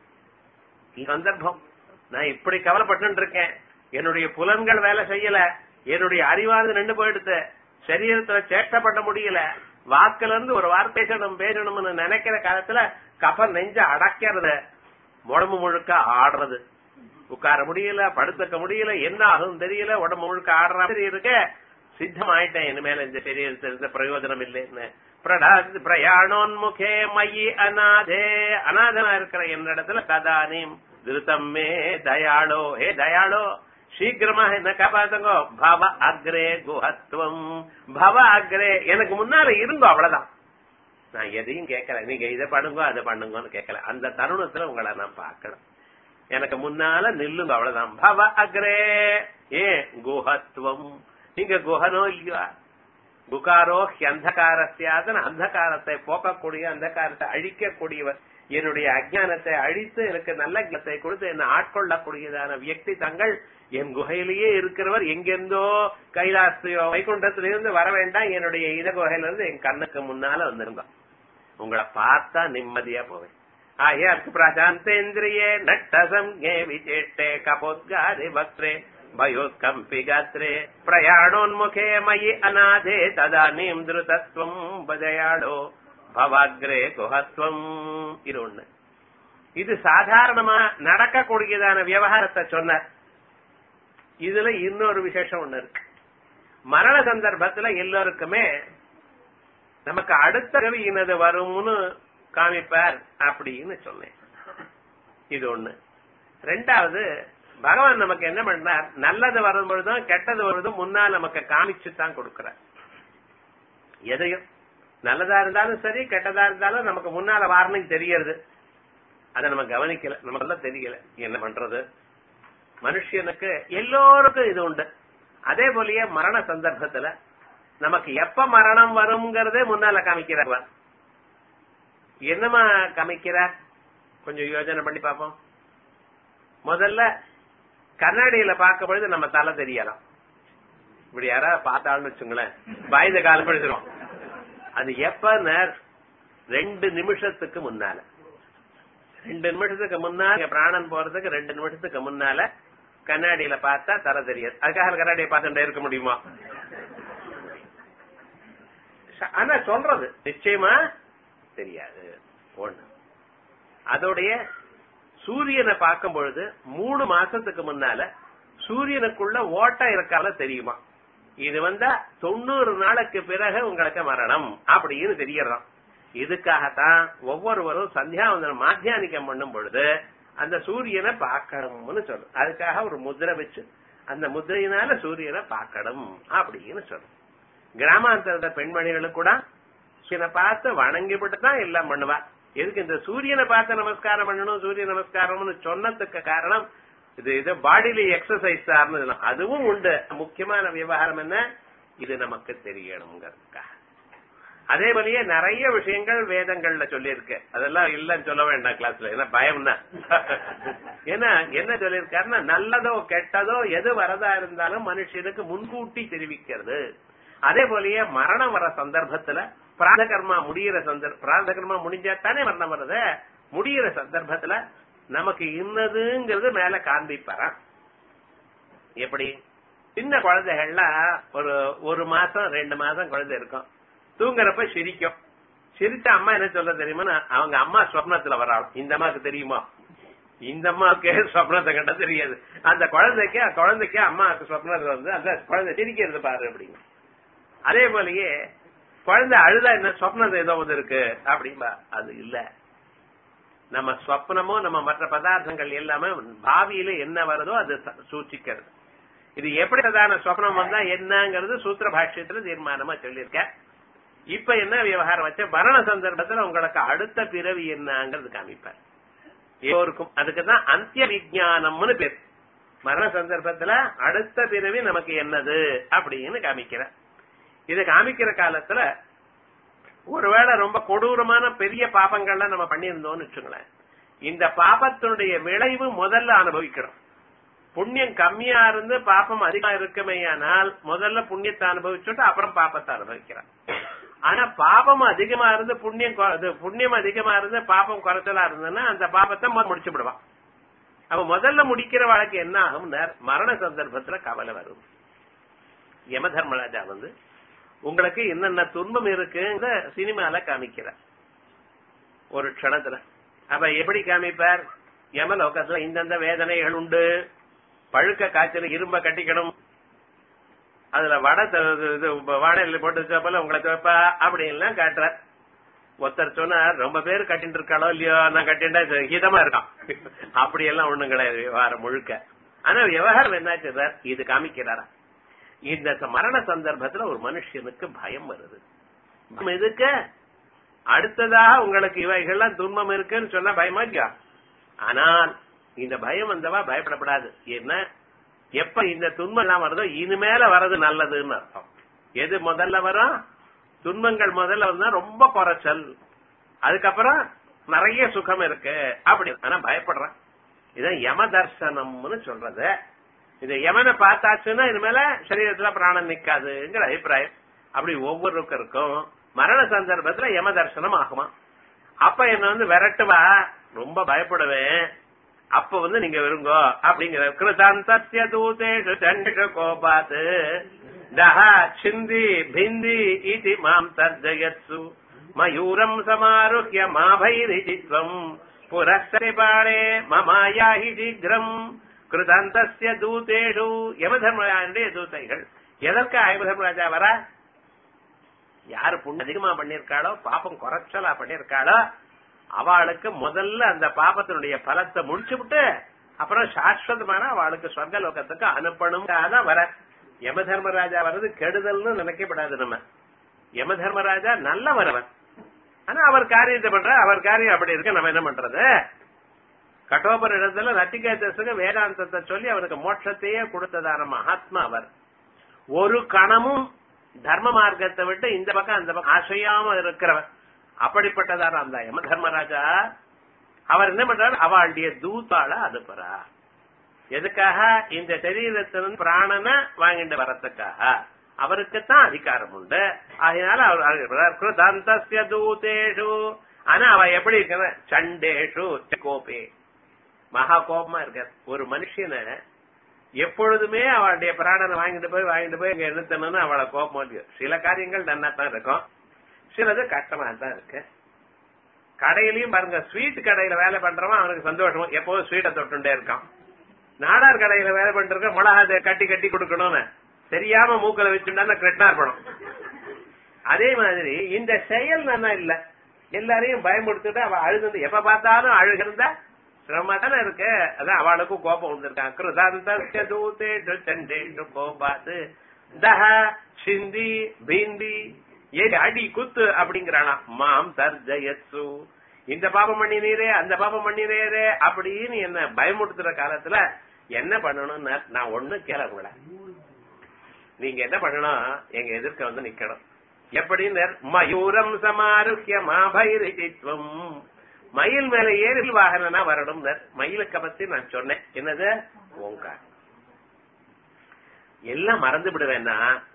சந்தர்ப்பம் நான் இப்படி கவலைப்பட்டு இருக்கேன் என்னுடைய புலன்கள் வேலை செய்யல என்னுடைய அறிவானது நின்று போயிடுத்து சரீரத்துல சேட்டை பண்ண முடியல வாக்குல இருந்து ஒரு வார்த்தை பேசணும் பேசணும்னு நினைக்கிற காலத்துல கப நெஞ்ச அடக்கிறது உடம்பு முழுக்க ஆடுறது உட்கார முடியல படுத்துக்க முடியல என்ன ஆகும் தெரியல உடம்பு முழுக்க ஆடுற மாதிரி இருக்க சித்தமாயிட்டேன் இனிமேல இந்த சரீரத்திலிருந்து பிரயோஜனம் இல்லைன்னு பிரயாணோன்முகே மயி அநாதே அநாதனா இருக்கிற என்னிடத்துல கதானிம் திருத்தம் மே தயாளோ ஹே தயாளோ சீக்கிரமாக என்ன காப்பாத்துங்க பவ அக்ரே குஹத்துவம் பவ அக்ரே எனக்கு முன்னால இருங்கோ அவ்வளவுதான் நான் எதையும் கேட்கல நீங்க இதை பண்ணுங்க அதை பண்ணுங்கன்னு கேட்கல அந்த தருணத்துல உங்களை நான் பார்க்கணும் எனக்கு முன்னால நில்லுங்க அவ்வளவுதான் பவ அக்ரே ஏ குஹத்துவம் நீங்க குஹனோ இல்லையா குகாரோ அந்தகாரத்தியாதன் அந்தகாரத்தை போக்கக்கூடிய அந்தகாரத்தை அழிக்கக்கூடியவர் என்னுடைய அஜானத்தை அழித்து எனக்கு நல்ல ஞானத்தை கொடுத்து என்னை ஆட்கொள்ளக்கூடியதான வியக்தி தங்கள் என் குகையிலேயே இருக்கிறவர் எங்கெந்தோ கைலாசத்தையோ வைகுண்டத்திலிருந்து வர வேண்டாம் என்னுடைய இத குகையிலிருந்து என் கண்ணுக்கு முன்னால வந்திருந்தோம் உங்களை பார்த்தா நிம்மதியா போவேன் ஆயார்க்கு பிரசாந்தேந்திரியே நட்டசம்ஞே விசேஷ்டே கபோத்காரி வக்ரே भयोत्कम्पि गात्रे प्रयाणोन्मुखे मयि अनाथे तदानीम् द्रुतत्वम् பதயாடோ பவாக்ரே குஹத்வம் இது ஒண்ணு இது சாதாரணமா நடக்கக்கூடியதான விவகாரத்தை சொன்னார் இதுல இன்னொரு விசேஷம் ஒண்ணு இருக்கு மரண சந்தர்ப்பத்துல எல்லோருக்குமே நமக்கு அடுத்த கவி இனது வரும்னு காமிப்பார் அப்படின்னு சொன்னேன் இது ஒண்ணு ரெண்டாவது பகவான் நமக்கு என்ன பண்ணார் நல்லது வரும் பொழுதும் கெட்டது வருவதும் முன்னால் நமக்கு காமிச்சு தான் கொடுக்கிறார் எதையும் நல்லதா இருந்தாலும் சரி கெட்டதா இருந்தாலும் நமக்கு முன்னால வார்னிங் தெரியறது அதை நம்ம கவனிக்கல நமக்கு தெரியல என்ன பண்றது மனுஷனுக்கு எல்லோருக்கும் இது உண்டு அதே போலயே மரண சந்தர்ப்பத்துல நமக்கு எப்ப மரணம் வருங்கிறதே முன்னால காமிக்கிறார் என்னமா காமிக்கிறார் கொஞ்சம் யோஜனை பண்ணி பார்ப்போம் முதல்ல கண்ணாடியில பார்க்க பொழுது நம்ம தலை தெரியலாம் இப்படி யாராவது பார்த்தாலும் வச்சுங்களேன் பயந்த காலம் எழுதுறோம் அது எப்ப ரெண்டு நிமிஷத்துக்கு முன்னால ரெண்டு நிமிஷத்துக்கு முன்னால பிராணன் போறதுக்கு ரெண்டு நிமிஷத்துக்கு முன்னால கண்ணாடியில பார்த்தா தலை தெரியாது அதுக்காக கண்ணாடியை பார்த்துட்டே இருக்க முடியுமா ஆனா சொல்றது நிச்சயமா தெரியாது ஒண்ணு அதோடைய சூரியனை பார்க்கும் பொழுது மூணு மாசத்துக்கு முன்னால சூரியனுக்குள்ள ஓட்டம் இருக்கால தெரியுமா இது வந்தா தொண்ணூறு நாளுக்கு பிறகு உங்களுக்கு மரணம் அப்படின்னு தெரியறதாம் இதுக்காகத்தான் ஒவ்வொருவரும் சந்தியாவந்தனம் மாத்தியானிக்கம் பண்ணும் பொழுது அந்த சூரியனை பார்க்கணும்னு சொல்லும் அதுக்காக ஒரு முத்திரை வச்சு அந்த முத்திரையினால சூரியனை பார்க்கணும் அப்படின்னு சொல்லும் கிராமாந்தரத்த பெண்மணிகளும் கூட சூரியனை பார்த்து வணங்கிவிட்டு தான் எல்லாம் பண்ணுவா எதுக்கு இந்த சூரியனை பார்த்து நமஸ்காரம் பண்ணணும் சூரிய நமஸ்காரம்னு சொன்னதுக்கு காரணம் இது இது பாடியில எக்ஸசைஸ் சார்ந்தது அதுவும் உண்டு முக்கியமான விவகாரம் என்ன இது நமக்கு தெரியணுங்கிறதுக்காக அதே போலயே நிறைய விஷயங்கள் வேதங்கள்ல சொல்லியிருக்கு அதெல்லாம் இல்லன்னு சொல்ல வேண்டாம் கிளாஸ்ல ஏன்னா பயம் தான் ஏன்னா என்ன சொல்லியிருக்காருன்னா நல்லதோ கெட்டதோ எது வரதா இருந்தாலும் மனுஷனுக்கு முன்கூட்டி தெரிவிக்கிறது அதே போலயே மரணம் வர சந்தர்ப்பத்துல பிராத கர்மா முடிகிற சந்தர்ப்ப பிராத கர்மா முடிஞ்சா தானே மரணம் வருது முடிகிற சந்தர்ப்பத்துல நமக்கு இன்னதுங்கிறது மேல காண்பிப்பாராம் எப்படி சின்ன குழந்தைகள்லாம் ஒரு ஒரு மாசம் ரெண்டு மாசம் குழந்தை இருக்கும் தூங்குறப்ப சிரிக்கும் சிரிச்ச அம்மா என்ன சொல்ல தெரியுமா அவங்க அம்மா சொப்னத்துல வராள் இந்த அம்மாக்கு தெரியுமா இந்த அம்மாவுக்கு சொப்னத்தை கண்ட தெரியாது அந்த குழந்தைக்கு குழந்தைக்கு அம்மாவுக்கு சொப்னத்துல வந்து அந்த குழந்தை சிரிக்கிறது பாரு அப்படிங்க அதே போலயே குழந்தை அழுதா என்ன சொப்னது ஏதோ ஒன்று இருக்கு அப்படின்பா அது இல்ல நம்ம சொப்னமும் நம்ம மற்ற பதார்த்தங்கள் எல்லாமே பாவியில என்ன வருதோ அது சூச்சிக்கிறது இது எப்படி பிரதான சொப்னம் வந்தா என்னங்கிறது சூத்திர பாஷ்யத்துல தீர்மானமா சொல்லியிருக்க இப்ப என்ன விவகாரம் வச்ச மரண சந்தர்ப்பத்துல உங்களுக்கு அடுத்த பிறவி என்னங்கிறது காமிப்பார் எல்லோருக்கும் அதுக்குதான் அந்திய விஜயானம்னு பேர் மரண சந்தர்ப்பத்துல அடுத்த பிறவி நமக்கு என்னது அப்படின்னு காமிக்கிற இது காமிக்கிற காலத்துல ஒருவேளை ரொம்ப கொடூரமான பெரிய பாபங்கள்லாம் நம்ம பண்ணியிருந்தோம்னு வச்சுங்களேன் இந்த பாபத்தினுடைய விளைவு முதல்ல அனுபவிக்கிறோம் புண்ணியம் கம்மியா இருந்து பாப்பம் அதிகமா இருக்குமேயானால் முதல்ல புண்ணியத்தை அனுபவிச்சுட்டு அப்புறம் பாப்பத்தை அனுபவிக்கிறான் ஆனா பாபம் அதிகமா இருந்து புண்ணியம் கொ- இது புண்ணியம் அதிகமா இருந்து பாபம் குறைச்சலா இருந்ததுன்னா அந்த பாபத்தை முதல்ல முடிச்சு விடுவான் அப்ப முதல்ல முடிக்கிற வழக்கு என்ன ஆகும் மரண சந்தர்ப்பத்துல கவலை வரும் யம தர்மராஜா வந்து உங்களுக்கு என்னென்ன துன்பம் இருக்குங்க சினிமால காமிக்கிறார் ஒரு க்ஷணத்துல அப்ப எப்படி காமிப்பார் யமலோகத்துல இந்தந்த வேதனைகள் உண்டு பழுக்க காய்ச்சல் இரும்ப கட்டிக்கணும் அதுல வடை த- இது வாழையில போட்டு வச்சப்பல உங்களை துவைப்பா அப்படி எல்லாம் காட்டுறார் ஒருத்தர் சொன்னார் ரொம்ப பேர் கட்டிட்டு இருக்காளோ இல்லையோ நான் கட்டிண்டா இது ஹிதமா இருக்கான் அப்படி எல்லாம் ஒண்ணும் கிடையாது விவகாரம் முழுக்க ஆனா விவகாரம் என்னாச்சு சார் இது காமிக்கிறாரா இந்த ச- மரண சந்தர்ப்பத்துல ஒரு மனுஷனுக்கு பயம் வருது பயம் எதுக்கு அடுத்ததாக உங்களுக்கு இவைகள்லாம் துன்பம் இருக்குன்னு சொன்னா பயமா இல்லையா ஆனால் இந்த பயம் வந்தவா பயப்படப்படாது என்ன எப்ப இந்த துன்பம் எல்லாம் வருதோ இனிமேல வர்றது நல்லதுன்னு அர்த்தம் எது முதல்ல வரும் துன்பங்கள் முதல்ல வந்தா ரொம்ப குறைச்சல் அதுக்கப்புறம் நிறைய சுகம் இருக்கு அப்படி ஆனா பயப்படுறேன் இதான் யம தர்சனம்னு சொல்றது இது யமனை பார்த்தாச்சுன்னா இனிமேல சரீரத்துல பிராணம் நிக்காதுங்கிற அபிப்பிராயம் அப்படி ஒவ்வொருத்தருக்கும் மரண சந்தர்ப்பத்துல யம தர்சனம் ஆகுமா அப்ப என்ன வந்து விரட்டுவா ரொம்ப பயப்படுவேன் அப்ப வந்து நீங்க விருங்கோ அப்படிங்கிற கிருதாந்தஸ்ய தூதேஷு சண்டிஷ கோபாத் தஹ சிந்தி பிந்தி இதி மாம் தர்ஜயத்சு மயூரம் சமாருஹ்ய மாபைரிஜித்வம் புரஸ்தரி பாடே மமாயாஹி சீக்கிரம் கிருதாந்தஸ்ய தூதேஷு யமதர்மராஜனுடைய தூதைகள் எதற்காக யமதர்மராஜா வரா யாரு புண்ணு அதிகமா பண்ணிருக்காளோ பாப்பம் குறைச்சலா பண்ணிருக்காளோ அவளுக்கு முதல்ல அந்த பாபத்தினுடைய பலத்தை முடிச்சு விட்டு அப்புறம் சாஸ்வதமான அவளுக்கு சொர்க்க லோகத்துக்கு அனுப்பணும் தான் வர யம தர்மராஜா வர்றது கெடுதல்னு நினைக்கப்படாது நம்ம யம தர்மராஜா நல்ல வரவன் ஆனா அவர் காரியத்தை பண்ற அவர் காரியம் அப்படி இருக்கு நம்ம என்ன பண்றது கட்டோபர் இடத்துல நட்டிகேதஸுக்கு வேதாந்தத்தை சொல்லி அவருக்கு மோட்சத்தையே கொடுத்ததான மகாத்மா அவர் ஒரு கணமும் தர்ம மார்க்கத்தை விட்டு இந்த பக்கம் அந்த பக்கம் அசையாம இருக்கிறவர் அப்படிப்பட்டதான அந்த யம தர்மராஜா அவர் என்ன பண்றாரு அவளுடைய தூத்தாள அனுப்புறா எதுக்காக இந்த சரீரத்திலிருந்து பிராணனை வாங்கிட்டு வரத்துக்காக அவருக்குத்தான் அதிகாரம் உண்டு அதனால அவர் கிருதாந்தஸ்ய தூதேஷு ஆனா அவ எப்படி இருக்க சண்டேஷு கோபே மகா கோபமா இருக்க ஒரு மனுஷனை எப்பொழுதுமே அவளுடைய பிராணனை வாங்கிட்டு போய் வாங்கிட்டு போய் இங்க நிறுத்தணும்னு அவளை கோபம் இருக்கு சில காரியங்கள் நன்னா தான் இருக்கும் சிலது கஷ்டமா தான் இருக்கு கடையிலயும் பாருங்க ஸ்வீட் கடையில வேலை பண்றவன் அவனுக்கு சந்தோஷம் எப்போதும் ஸ்வீட்டை தொட்டுண்டே இருக்கான் நாடார் கடையில வேலை பண்றவங்க மிளகா இதை கட்டி கட்டி கொடுக்கணும்னு தெரியாம மூக்கல வச்சுட்டா கிருஷ்ணார் படம் அதே மாதிரி இந்த செயல் நல்லா இல்ல எல்லாரையும் பயமுடுத்திட்டு அவ அழுது எப்ப பார்த்தாலும் அழுகிறதா சிரமமா தானே இருக்கு அதான் அவளுக்கும் கோபம் வந்திருக்கான் கிருதாந்த தூதேஷு சண்டேஷு கோபாத்து தஹ சிந்தி பீந்தி ஏடி அடி குத்து அப்படிங்கிறானா மாம் தர்ஜயத்சு இந்த பாபம் பண்ணினீரே அந்த பாபம் பண்ணினீரே அப்படின்னு என்ன பயமுடுத்துற காலத்துல என்ன பண்ணணும்னு நான் ஒண்ணு கேளக்கூட நீங்க என்ன பண்ணணும் எங்க எதிர்க்க வந்து நிக்கணும் எப்படின்னு மயூரம் சமாருக்கிய மாபைரிஜித்வம் மயில் மேல ஏறி வாகனனா வரணும் மயிலுக்க பத்தி நான் சொன்னேன் என்னது ஓங்கார் எல்லாம் மறந்து விடுவேன்னா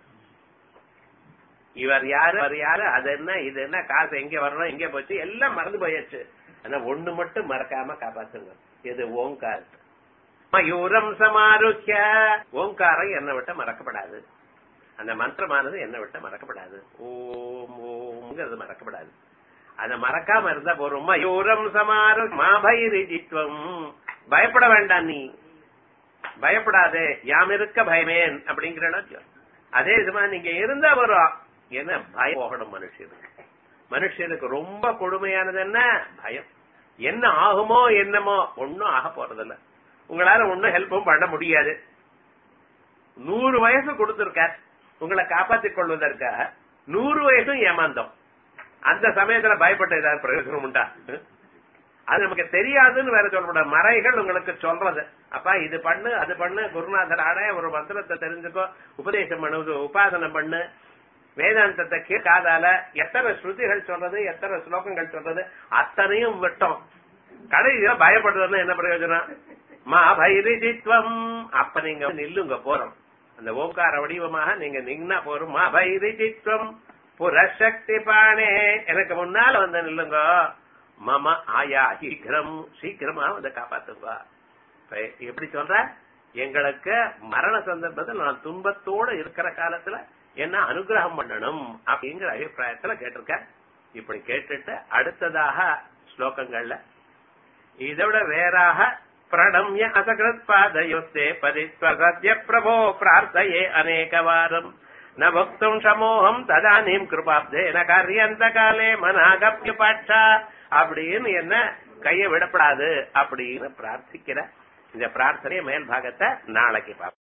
இவர் யாரு அவர் யாரு அது என்ன இது என்ன காசு எங்க வரணும் எங்க போச்சு எல்லாம் மறந்து போயாச்சு ஆனா ஒண்ணு மட்டும் மறக்காம காப்பாத்துங்க இது ஓங்கார் மயூரம் சமாருக்கிய ஓங்காரம் என்னை விட்ட மறக்கப்படாது அந்த மந்திரமானது என்னை விட்ட மறக்கப்படாது ஓம் ஓம்ங்கிறது மறக்கப்படாது அத மறக்காம இருந்தா போறோம் மயூரம் சமாரு மாபைரிஜித்வம் பயப்பட வேண்டாம் நீ பயப்படாதே யாம் இருக்க பயமேன் அப்படிங்கிற அதே விதமா நீங்க இருந்தா வரும் என்ன பயம் போகணும் மனுஷனுக்கு மனுஷனுக்கு ரொம்ப கொடுமையானது என்ன பயம் என்ன ஆகுமோ என்னமோ ஒன்னும் ஆக போறதில்ல உங்களால ஒன்னும் ஹெல்ப்பும் பண்ண முடியாது நூறு வயசு கொடுத்திருக்கார் உங்களை காப்பாற்றிக் கொள்வதற்காக நூறு வயசும் ஏமாந்தோம் அந்த சமயத்துல பயப்பட்ட ஏதாவது பிரயோஜனம் உண்டா அது நமக்கு தெரியாதுன்னு வேற சொல்லக்கூடாது மறைகள் உங்களுக்கு சொல்றது அப்பா இது பண்ணு அது பண்ணு குருநாதர் ஆட ஒரு மந்திரத்தை தெரிஞ்சுக்கோ உபதேசம் பண்ணு உபாசனம் பண்ணு வேதாந்தத்தை கேட்காதால எத்தனை ஸ்ருதிகள் சொல்றது எத்தனை ஸ்லோகங்கள் சொல்றது அத்தனையும் விட்டோம் கடைசியில பயப்படுறதுன்னா என்ன பிரயோஜனம் மா பைரிஜித்வம் அப்ப நீங்க நில்லுங்க போறோம் அந்த ஓங்கார வடிவமாக நீங்க நின்னா போறோம் மா பைரிஜித்வம் புரசக்தி பானே எனக்கு முன்னால வந்து நில்லுங்க மம ஆயா சீக்கிரம் சீக்கிரமா வந்து காப்பாத்துங்க இப்ப எப்படி சொல்ற எங்களுக்கு மரண சந்தர்ப்பத்தில் நான் துன்பத்தோட இருக்கிற காலத்துல என்ன அனுகிரகம் பண்ணணும் அப்படிங்கிற அபிப்பிராயத்துல கேட்டிருக்க இப்படி கேட்டுட்டு அடுத்ததாக ஸ்லோகங்கள்ல இதோட வேறாக பிரணம்ய அசகிருத் பாதயோஸ்தே பதித்வசத்ய பிரபோ பிரார்த்தையே அநேகவாரம் ந பக்தும் சமோகம் ததானீம் கிருபாப்தேன காரியந்த காலே மனாகப்ய பாட்சா அப்படின்னு என்ன கையை விடப்படாது அப்படின்னு பிரார்த்திக்கிற இந்த பிரார்த்தனை மேல் பாகத்தை நாளைக்கு பார்ப்போம்